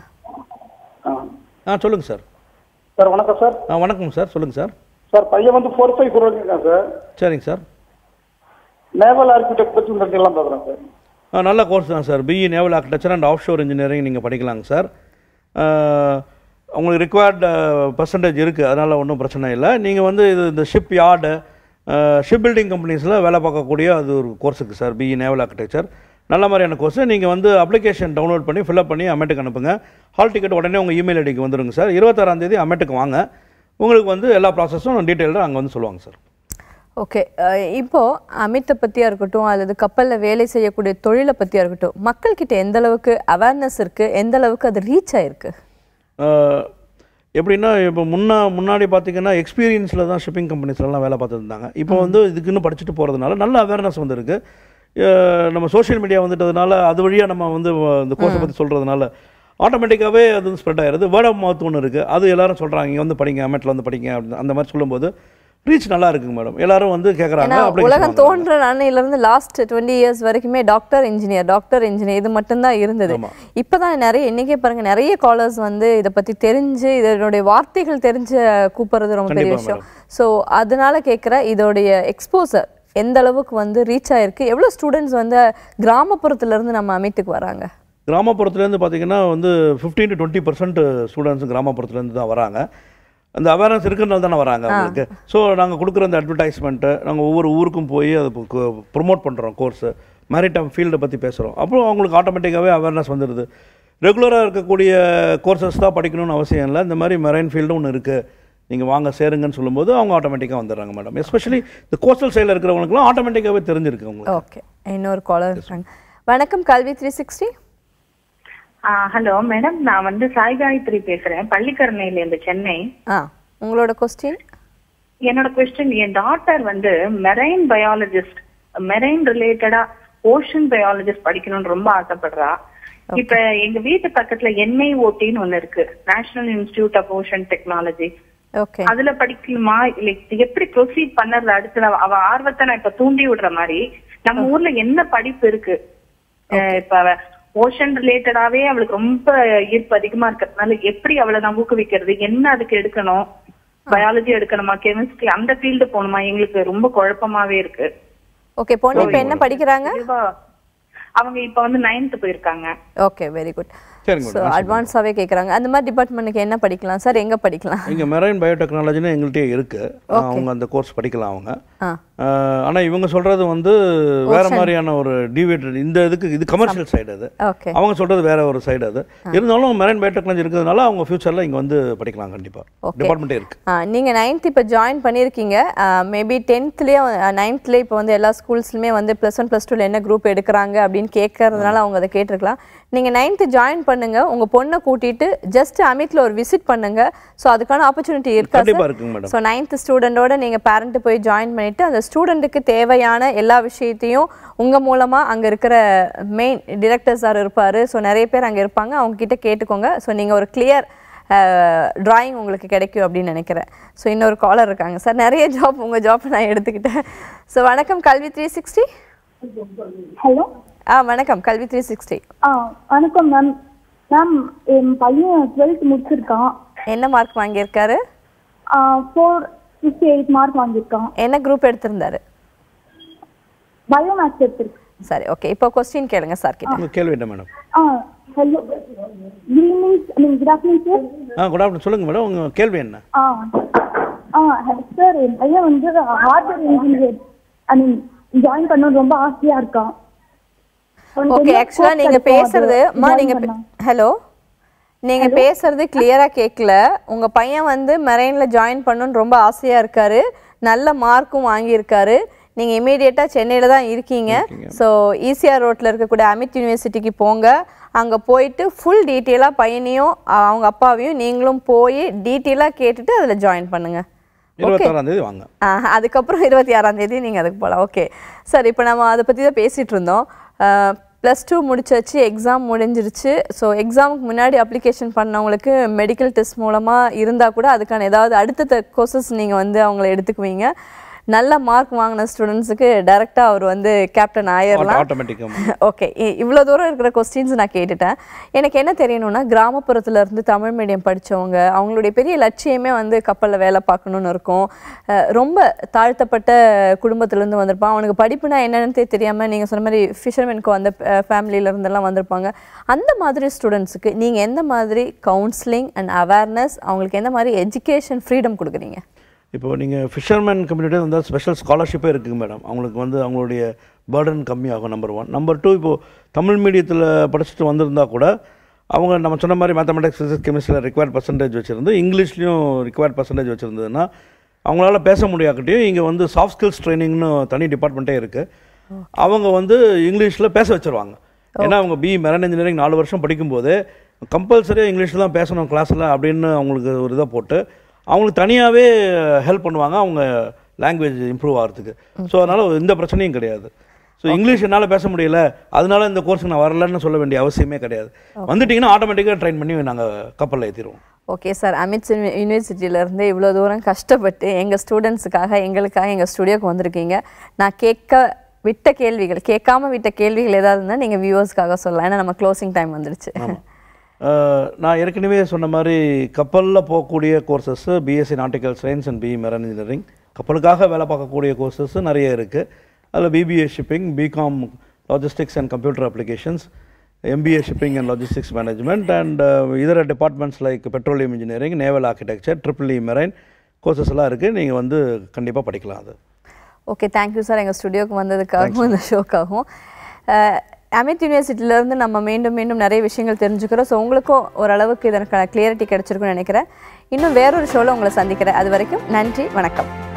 ஆ சொல்லுங்கள் சார் சார் வணக்கம் சார் ஆ வணக்கம் சார் சொல்லுங்கள் சார் சார் பையன் வந்து ஃபோர் ஃபைவ் இருக்கான் சார் சரிங்க சார் நேவல் ஆர்கிடெக்ட் பற்றி டீட்டெயிலாம் பார்க்குறேன் சார் ஆ நல்ல கோர்ஸ் தான் sir BE naval architecture and offshore engineering நீங்கள் படிக்கலாங்க சார் ஆ, உங்களுக்கு ரிக்வயர்டு பர்சன்டேஜ் இருக்குது அதனால் ஒன்றும் பிரச்சனை இல்லை நீங்கள் வந்து இது இந்த ஷிப் யார்டு ஷிப் பில்டிங் கம்பெனிஸில் வேலை பார்க்கக்கூடிய அது ஒரு கோர்ஸ் இருக்குது சார் பிஇ நேவல் ஆர்கிடெக்சர் நல்ல மாதிரியான கோர்ஸ் நீங்கள் வந்து அப்ளிகேஷன் டவுன்லோட் பண்ணி ஃபில்அப் பண்ணி அமெட்டுக்கு அனுப்புங்க ஹால் டிக்கெட் உடனே உங்கள் இமெயில் ஐடிக்கு வந்துருங்க சார் இருபத்தாறாம் தேதி அமெட்டுக்கு வாங்க உங்களுக்கு வந்து எல்லா ப்ராசஸும் டீட்டெயிலாக அங்கே வந்து சொல்லுவாங்க சார் ஓகே இப்போ அமித்தை பற்றியா இருக்கட்டும் அல்லது கப்பலில் வேலை செய்யக்கூடிய தொழிலை பற்றியா இருக்கட்டும் மக்கள்கிட்ட எந்த அளவுக்கு அவேர்னஸ் இருக்குது எந்த அளவுக்கு அது ரீச் ஆயிருக்கு ஆஹ் எப்படின்னா இப்போ முன்னா முன்னாடி பார்த்தீங்கன்னா எக்ஸ்பீரியன்ஸில் தான் ஷிப்பிங் கம்பெனிஸ்லாம் வேலை பார்த்துட்டு இருந்தாங்க இப்போ வந்து இதுக்குன்னு படிச்சுட்டு போகிறதுனால நல்ல அவேர்னஸ் வந்திருக்கு ஆஹ் நம்ம சோஷியல் மீடியா வந்துட்டதுனால அது வழியாக நம்ம வந்து இந்த கோர்ஸை பற்றி சொல்கிறதுனால ஆட்டோமேட்டிக்காகவே அது வந்து ஸ்ப்ரெட் ஆயிருது வேர்ட் ஆஃப் மவுத் ஒன்று இருக்குது அது எல்லாரும் சொல்கிறாங்க இங்கே வந்து படிங்க அமெட்டில் வந்து படிங்க அப்படின்னு அந்த மாதிரி சொல்லும்போது ரீச் நல்லா இருக்குங்க மேடம் எல்லாரும் வந்து கேட்குறாங்க ஏன்னா application உலகம் வாங்குறாங்க. தோன்ற அன்னையிலிருந்து லாஸ்ட் டுவெண்ட்டி இயர்ஸ் வரைக்குமே டாக்டர் இன்ஜினியர் டாக்டர் இன்ஜினியர் இது மட்டும்தான் இருந்தது இப்பதான் நிறைய இன்னைக்கே பாருங்க நிறைய காலர்ஸ் வந்து இதை பத்தி தெரிஞ்சு இதனுடைய வார்த்தைகள் தெரிஞ்சு கூப்பிடுறது ரொம்ப பெரிய கண்டிப்பா விஷயம் ஸோ அதனால கேட்குற இதோடைய எக்ஸ்போசர் எந்த அளவுக்கு வந்து ரீச் ஆயிருக்கு எவ்வளவு ஸ்டூடெண்ட்ஸ் வந்து கிராமப்புறத்துல இருந்து நம்ம அமைத்துக்கு வராங்க கிராமப்புறத்துலேருந்து பார்த்தீங்கன்னா வந்து fifteen to twenty percent students கிராமப்புறத்துலேருந்து தான் வராங்க அந்த அவேர்னஸ் இருக்கிறனால தானே வராங்க அவங்களுக்கு ஸோ நாங்கள் கொடுக்குற அந்த அட்வர்டைஸ்மெண்ட்டு நாங்கள் ஒவ்வொரு ஊருக்கும் போய் அதை ப்ரொமோட் பண்ணுறோம் கோர்ஸு மேரிடைம் ஃபீல்டை பற்றி பேசுகிறோம் அப்புறம் அவங்களுக்கு ஆட்டோமேட்டிக்காகவே அவேர்னஸ் வந்துடுது ரெகுலராக இருக்கக்கூடிய கோர்சஸ் தான் படிக்கணும்னு அவசியம் இல்லை இந்த மாதிரி மெரைன் ஃபீல்டும் ஒன்று இருக்குது நீங்கள் வாங்க சேருங்கன்னு சொல்லும்போது அவங்க ஆட்டோமேட்டிக்காக வந்துடுறாங்க மேடம் எஸ்பெஷலி இந்த கோஸ்டல் சைடில் இருக்கிறவங்களுக்குலாம் ஆட்டோமேட்டிக்காகவே தெரிஞ்சிருக்கு அவங்களுக்கு ஓகே இன்னொரு காலர் இருக்காங்க வணக்கம் கல்வி த்ரீ சிக்ஸ்டி ஹலோ மேடம் நான் வந்து சாய் காயத்ரி பேசுறேன் பள்ளிக்கரணையில இருந்து சென்னை ஆ உங்களோட கொஸ்டின் என்னோட கொஸ்டின் என் டாட்டர் வந்து மெரைன் பயாலஜிஸ்ட் மெரைன் ரிலேட்டடா ஓஷன் பயாலஜிஸ்ட் படிக்கணும்னு ரொம்ப ஆசைப்படுறா இப்ப எங்க வீட்டு பக்கத்துல என்ஐஓடின்னு ஒண்ணு இருக்கு national institute of ocean technology okay அதுல படிக்கணுமா இல்ல இது எப்படி ப்ரொசீட் பண்ணறது அடுத்து அவ- அவ ஆர்வத்தை நான் இப்ப தூண்டி விடுற மாதிரி நம்ம ஊர்ல என்ன படிப்பு இருக்கு அஹ் இப்ப ஓஷன் ரிலேட்டடாவே அவளுக்கு ரொம்ப ஈர்ப்பு அதிகமா இருக்கிறதுனால எப்படி அவளை நான் ஊக்குவிக்கிறது என்ன அதுக்கு எடுக்கணும் பயாலஜி எடுக்கணுமா கெமிஸ்ட்ரி அந்த ஃபீல்டு போகணுமா எங்களுக்கு ரொம்ப குழப்பமாவே இருக்கு ஓகே பொண்ணு இப்போ என்ன படிக்கிறாங்க இதுவா- அவங்க இப்ப வந்து நைன்த் போயிருக்காங்க ஓகே வெரி குட் சரிங்க ஸோ அட்வான்ஸாகவே கேட்குறாங்க அந்த மாதிரி டிபார்ட்மெண்ட்டுக்கு என்ன படிக்கலாம் சார் எங்கே படிக்கலாம் இங்கே மெரைன் பயோடெக்னாலஜின்னு எங்கள்கிட்டயே இருக்குது அவங்க அந்த கோர்ஸ் படிக்கலாம் அவங்க ஆ ஆனால் இவங்க சொல்கிறது வந்து வேற மாதிரியான ஒரு டிவேட்டட் இந்த இதுக்கு இது கமர்ஷியல் சைடு அது ஓகே அவங்க சொல்கிறது வேற ஒரு சைடு அது இருந்தாலும் மெரைன் பயோடெக்னாலஜி இருக்கிறதுனால அவங்க ஃபியூச்சரில் இங்கே வந்து படிக்கலாம் கண்டிப்பாக Okay. டிபார்ட்மெண்ட்டே இருக்குது ஆ நீங்கள் நைன்த் இப்போ ஜாயின் பண்ணியிருக்கீங்க மேபி டென்த்லேயே நைன்த்லேயே இப்போ வந்து எல்லா ஸ்கூல்ஸ்லையுமே வந்து ப்ளஸ் ஒன் ப்ளஸ் டூவில் என்ன குரூப் எடுக்கிறாங்க அப்படின்னு கேட்கறதுனால அவங்க அதை கேட்டிருக்கலாம் நீங்கள் நைன்த்து ஜாயின் பண்ணுங்க உங்கள் பொண்ணை கூட்டிட்டு ஜஸ்ட் அமித்ல ஒரு விசிட் பண்ணுங்க ஸோ அதுக்கான ஆப்பர்ச்சுனிட்டி இருக்கா கண்டிப்பா இருக்குங்க மேடம் ஸோ நைன்த் ஸ்டூடெண்டோட நீங்கள் பேரண்ட் போய் ஜாயின் பண்ணிட்டு அந்த ஸ்டூடெண்ட்டுக்கு தேவையான எல்லா விஷயத்தையும் உங்கள் மூலமாக அங்கே இருக்கிற மெயின் டிரெக்டர் சார் இருப்பார் ஸோ நிறைய பேர் அங்கே இருப்பாங்க அவங்க கிட்ட கேட்டுக்கோங்க ஸோ நீங்கள் ஒரு கிளியர் டிராயிங் உங்களுக்கு கிடைக்கும் அப்படின்னு நினைக்கிறேன் ஸோ இன்னொரு காலர் இருக்காங்க சார் நிறைய ஜாப் உங்கள் ஜாப் நான் எடுத்துக்கிட்டேன் ஸோ வணக்கம் கல்வி த்ரீ சிக்ஸ்டி ஹலோ ஆ வணக்கம் கல்வி த்ரீ சிக்ஸ்டி ஆ வணக்கம் மேம் மேம் என் பையன் டுவெல்த் முடிச்சிருக்கான் என்ன மார்க் வாங்கியிருக்காரு ஃபோர் ஃபிஃப்டி எயிட் மார்க் வாங்கியிருக்கான் என்ன குரூப் எடுத்திருந்தாரு பயோ மேக்ஸ் எடுத்திருக்கு சரி ஓகே இப்போ கொஸ்டின் கேளுங்க சார் கிட்ட உங்கள் கேள்வி என்ன மேடம் ஆ hello good evening I mean good afternoon sir ஆ குட் ஆஃப்டர்நூன் சொல்லுங்கள் மேடம் உங்கள் கேள்வி என்ன ஆ ஆ சார் என் பையன் வந்து hardware engineer I mean join பண்ணணும்னு ரொம்ப ஆசையா இருக்கான் அவனுக்கு ஓகே என்ன ஆக்சுவலா course நீங்க கிடைக்கும் பேசுறது அது அம்மா join நீங்க பண்ணா? ஹலோ நீங்க பேசுறது கிளியரா கேட்கல உங்க பையன் வந்து மெரைன்ல ஜாயின் பண்ணணும்னு ரொம்ப ஆசையா இருக்காரு நல்ல மார்க்கும் வாங்கியிருக்காரு நீங்க இமீடியட்டா சென்னையில தான் இருக்கீங்க ஸோ ஈசிஆர் ரோட்ல இருக்கக்கூடிய அமித் யூனிவர்சிட்டிக்கு போங்க அங்க போயிட்டு ஃபுல் டீட்டெயிலாக பையனையும் அ- அவங்க அப்பாவையும் நீங்களும் போய் டீட்டெயிலாக கேட்டுட்டு அதுல ஜாயின் பண்ணுங்க இருபத்தாறாம் தேதி வாங்க ஆஹ், அதுக்கப்புறம் இருபத்தி ஆறாம் தேதி நீங்கள் அதுக்கு போகலாம் ஓகே சார் இப்போ நம்ம அதை பற்றி தான் பேசிகிட்டு இருந்தோம் ப்ளஸ் டூ முடிச்சாச்சு எக்ஸாம் முடிஞ்சிருச்சு ஸோ எக்ஸாமுக்கு முன்னாடி அப்ளிகேஷன் பண்ணவங்களுக்கு மெடிக்கல் டெஸ்ட் மூலமாக இருந்தால் கூட அதுக்கான ஏதாவது அடுத்த கோர்சஸ் நீங்கள் வந்து அவங்கள எடுத்துக்குவீங்க நல்ல மார்க் வாங்கின ஸ்டூடெண்ட்ஸுக்கு டைரெக்டாக அவர் வந்து கேப்டன் ஆயிடலாம் ஆட்டோமேட்டிக்காக ஓகே இவ்வளோ தூரம் இருக்கிற கொஸ்டின்ஸ் நான் கேட்டுட்டேன் எனக்கு என்ன தெரியணும்னா கிராமப்புறத்துல இருந்து தமிழ் மீடியம் படிச்சவங்க அவங்களுடைய பெரிய லட்சியமே வந்து கப்பலில் வேலை பார்க்கணும்னு இருக்கும் அஹ் ரொம்ப தாழ்த்தப்பட்ட குடும்பத்திலேருந்து வந்திருப்பான் அவனுக்கு படிப்புனா என்னன்னு தெரியாமல் நீங்கள் சொன்ன மாதிரி ஃபிஷர்மேனுக்கு வந்த ஃபேமிலியில இருந்தெல்லாம் வந்திருப்பாங்க அந்த மாதிரி ஸ்டூடெண்ட்ஸுக்கு நீங்கள் எந்த மாதிரி கவுன்சிலிங் அண்ட் அவேர்னஸ் அவங்களுக்கு எந்த மாதிரி எஜுகேஷன் ஃப்ரீடம் கொடுக்குறீங்க இப்போ நீங்கள் ஃபிஷர்மேன் கம்யூனிட்டி வந்து ஸ்பெஷல் ஸ்காலர்ஷிப்பே இருக்குங்க மேடம் அவங்களுக்கு வந்து அவங்களுடைய பேர்டன் கம்மியாகும் நம்பர் ஒன் நம்பர் டூ இப்போது தமிழ் மீடியத்தில் படிச்சுட்டு வந்திருந்தா கூட அவங்க நம்ம சொன்ன மாதிரி மேத்தமெட்டிக்ஸ் ஃபிசிக்ஸ் கெமிஸ்ட்ரியில் ரிக்வயர்ட் பர்சன்டேஜ் வச்சுருந்து இங்கிலீஷ்லேயும் ரிக்வயர்ட் பர்சன்டேஜ் வச்சுருந்ததுன்னா அவங்களால பேச முடியாக்கிட்டையும் இங்கே வந்து சாஃப்ட் ஸ்கில்ஸ் ட்ரைனிங்னு தனி டிபார்ட்மெண்ட்டே இருக்குது அவங்க வந்து இங்கிலீஷில் பேச வச்சிருவாங்க ஏன்னா அவங்க பி மெரன் இன்ஜினியரிங் நாலு வருஷம் படிக்கும்போது கம்பல்சரியாக இங்கிலீஷில் தான் பேசணும் கிளாஸில் அப்படின்னு அவங்களுக்கு ஒரு இதை போட்டு அவங்களுக்கு தனியாகவே ஹெல்ப் பண்ணுவாங்க அவங்க லாங்குவேஜ் இம்ப்ரூவ் ஆகிறதுக்கு ஸோ அதனால் எந்த பிரச்சனையும் கிடையாது ஸோ இங்கிலீஷ் என்னால் பேச முடியல அதனால இந்த கோர்ஸுக்கு நான் வரலன்னு சொல்ல வேண்டிய அவசியமே கிடையாது வந்துட்டிங்கன்னா ஆட்டோமேட்டிக்காக ட்ரெயின் பண்ணி நாங்கள் கப்பலில் ஏற்றிடுவோம் ஓகே சார் அமித் யூனிவர்சிட்டியிலேருந்து இவ்வளோ தூரம் கஷ்டப்பட்டு எங்கள் ஸ்டூடெண்ட்ஸுக்காக எங்களுக்காக எங்கள் ஸ்டுடியோக்கு வந்திருக்கீங்க நான் கேட்க விட்ட கேள்விகள் கேட்காம விட்ட கேள்விகள் ஏதாவது இருந்தால் நீங்கள் வியூவர்ஸ்க்காக சொல்லலாம் ஏன்னா நம்ம க்ளோசிங் டைம் வந்துருச்சு அஹ், நான் ஏற்கனவே சொன்ன மாதிரி கப்பலில் போகக்கூடிய courses BSc nautical science and BE marine engineering கப்பலுக்காக வேலை பார்க்கக்கூடிய கோர்சஸ் நிறைய இருக்குது அதில் BBA shipping BCom logistics and computer applications MBA shipping and logistics management and uh, இதர departments like petroleum engineering naval architecture triple E marine courses எல்லாம் இருக்குது நீங்கள் வந்து கண்டிப்பாக படிக்கலாம் அது ஓகே தேங்க்யூ சார் எங்கள் ஸ்டுடியோக்கு வந்ததுக்காகவும் இந்த ஷோக்காகவும் அஹ், அமித் யூனிவர்சிட்டியிலேருந்து நம்ம மீண்டும் மீண்டும் நிறைய விஷயங்கள் தெரிஞ்சுக்கிறோம் ஸோ உங்களுக்கும் ஓரளவுக்கு இதற்கான கிளியரிட்டி கிடைச்சிருக்கும்னு நினைக்கிறேன் இன்னும் வேறொரு ஷோவில் உங்களை சந்திக்கிறேன் அது வரைக்கும் நன்றி வணக்கம்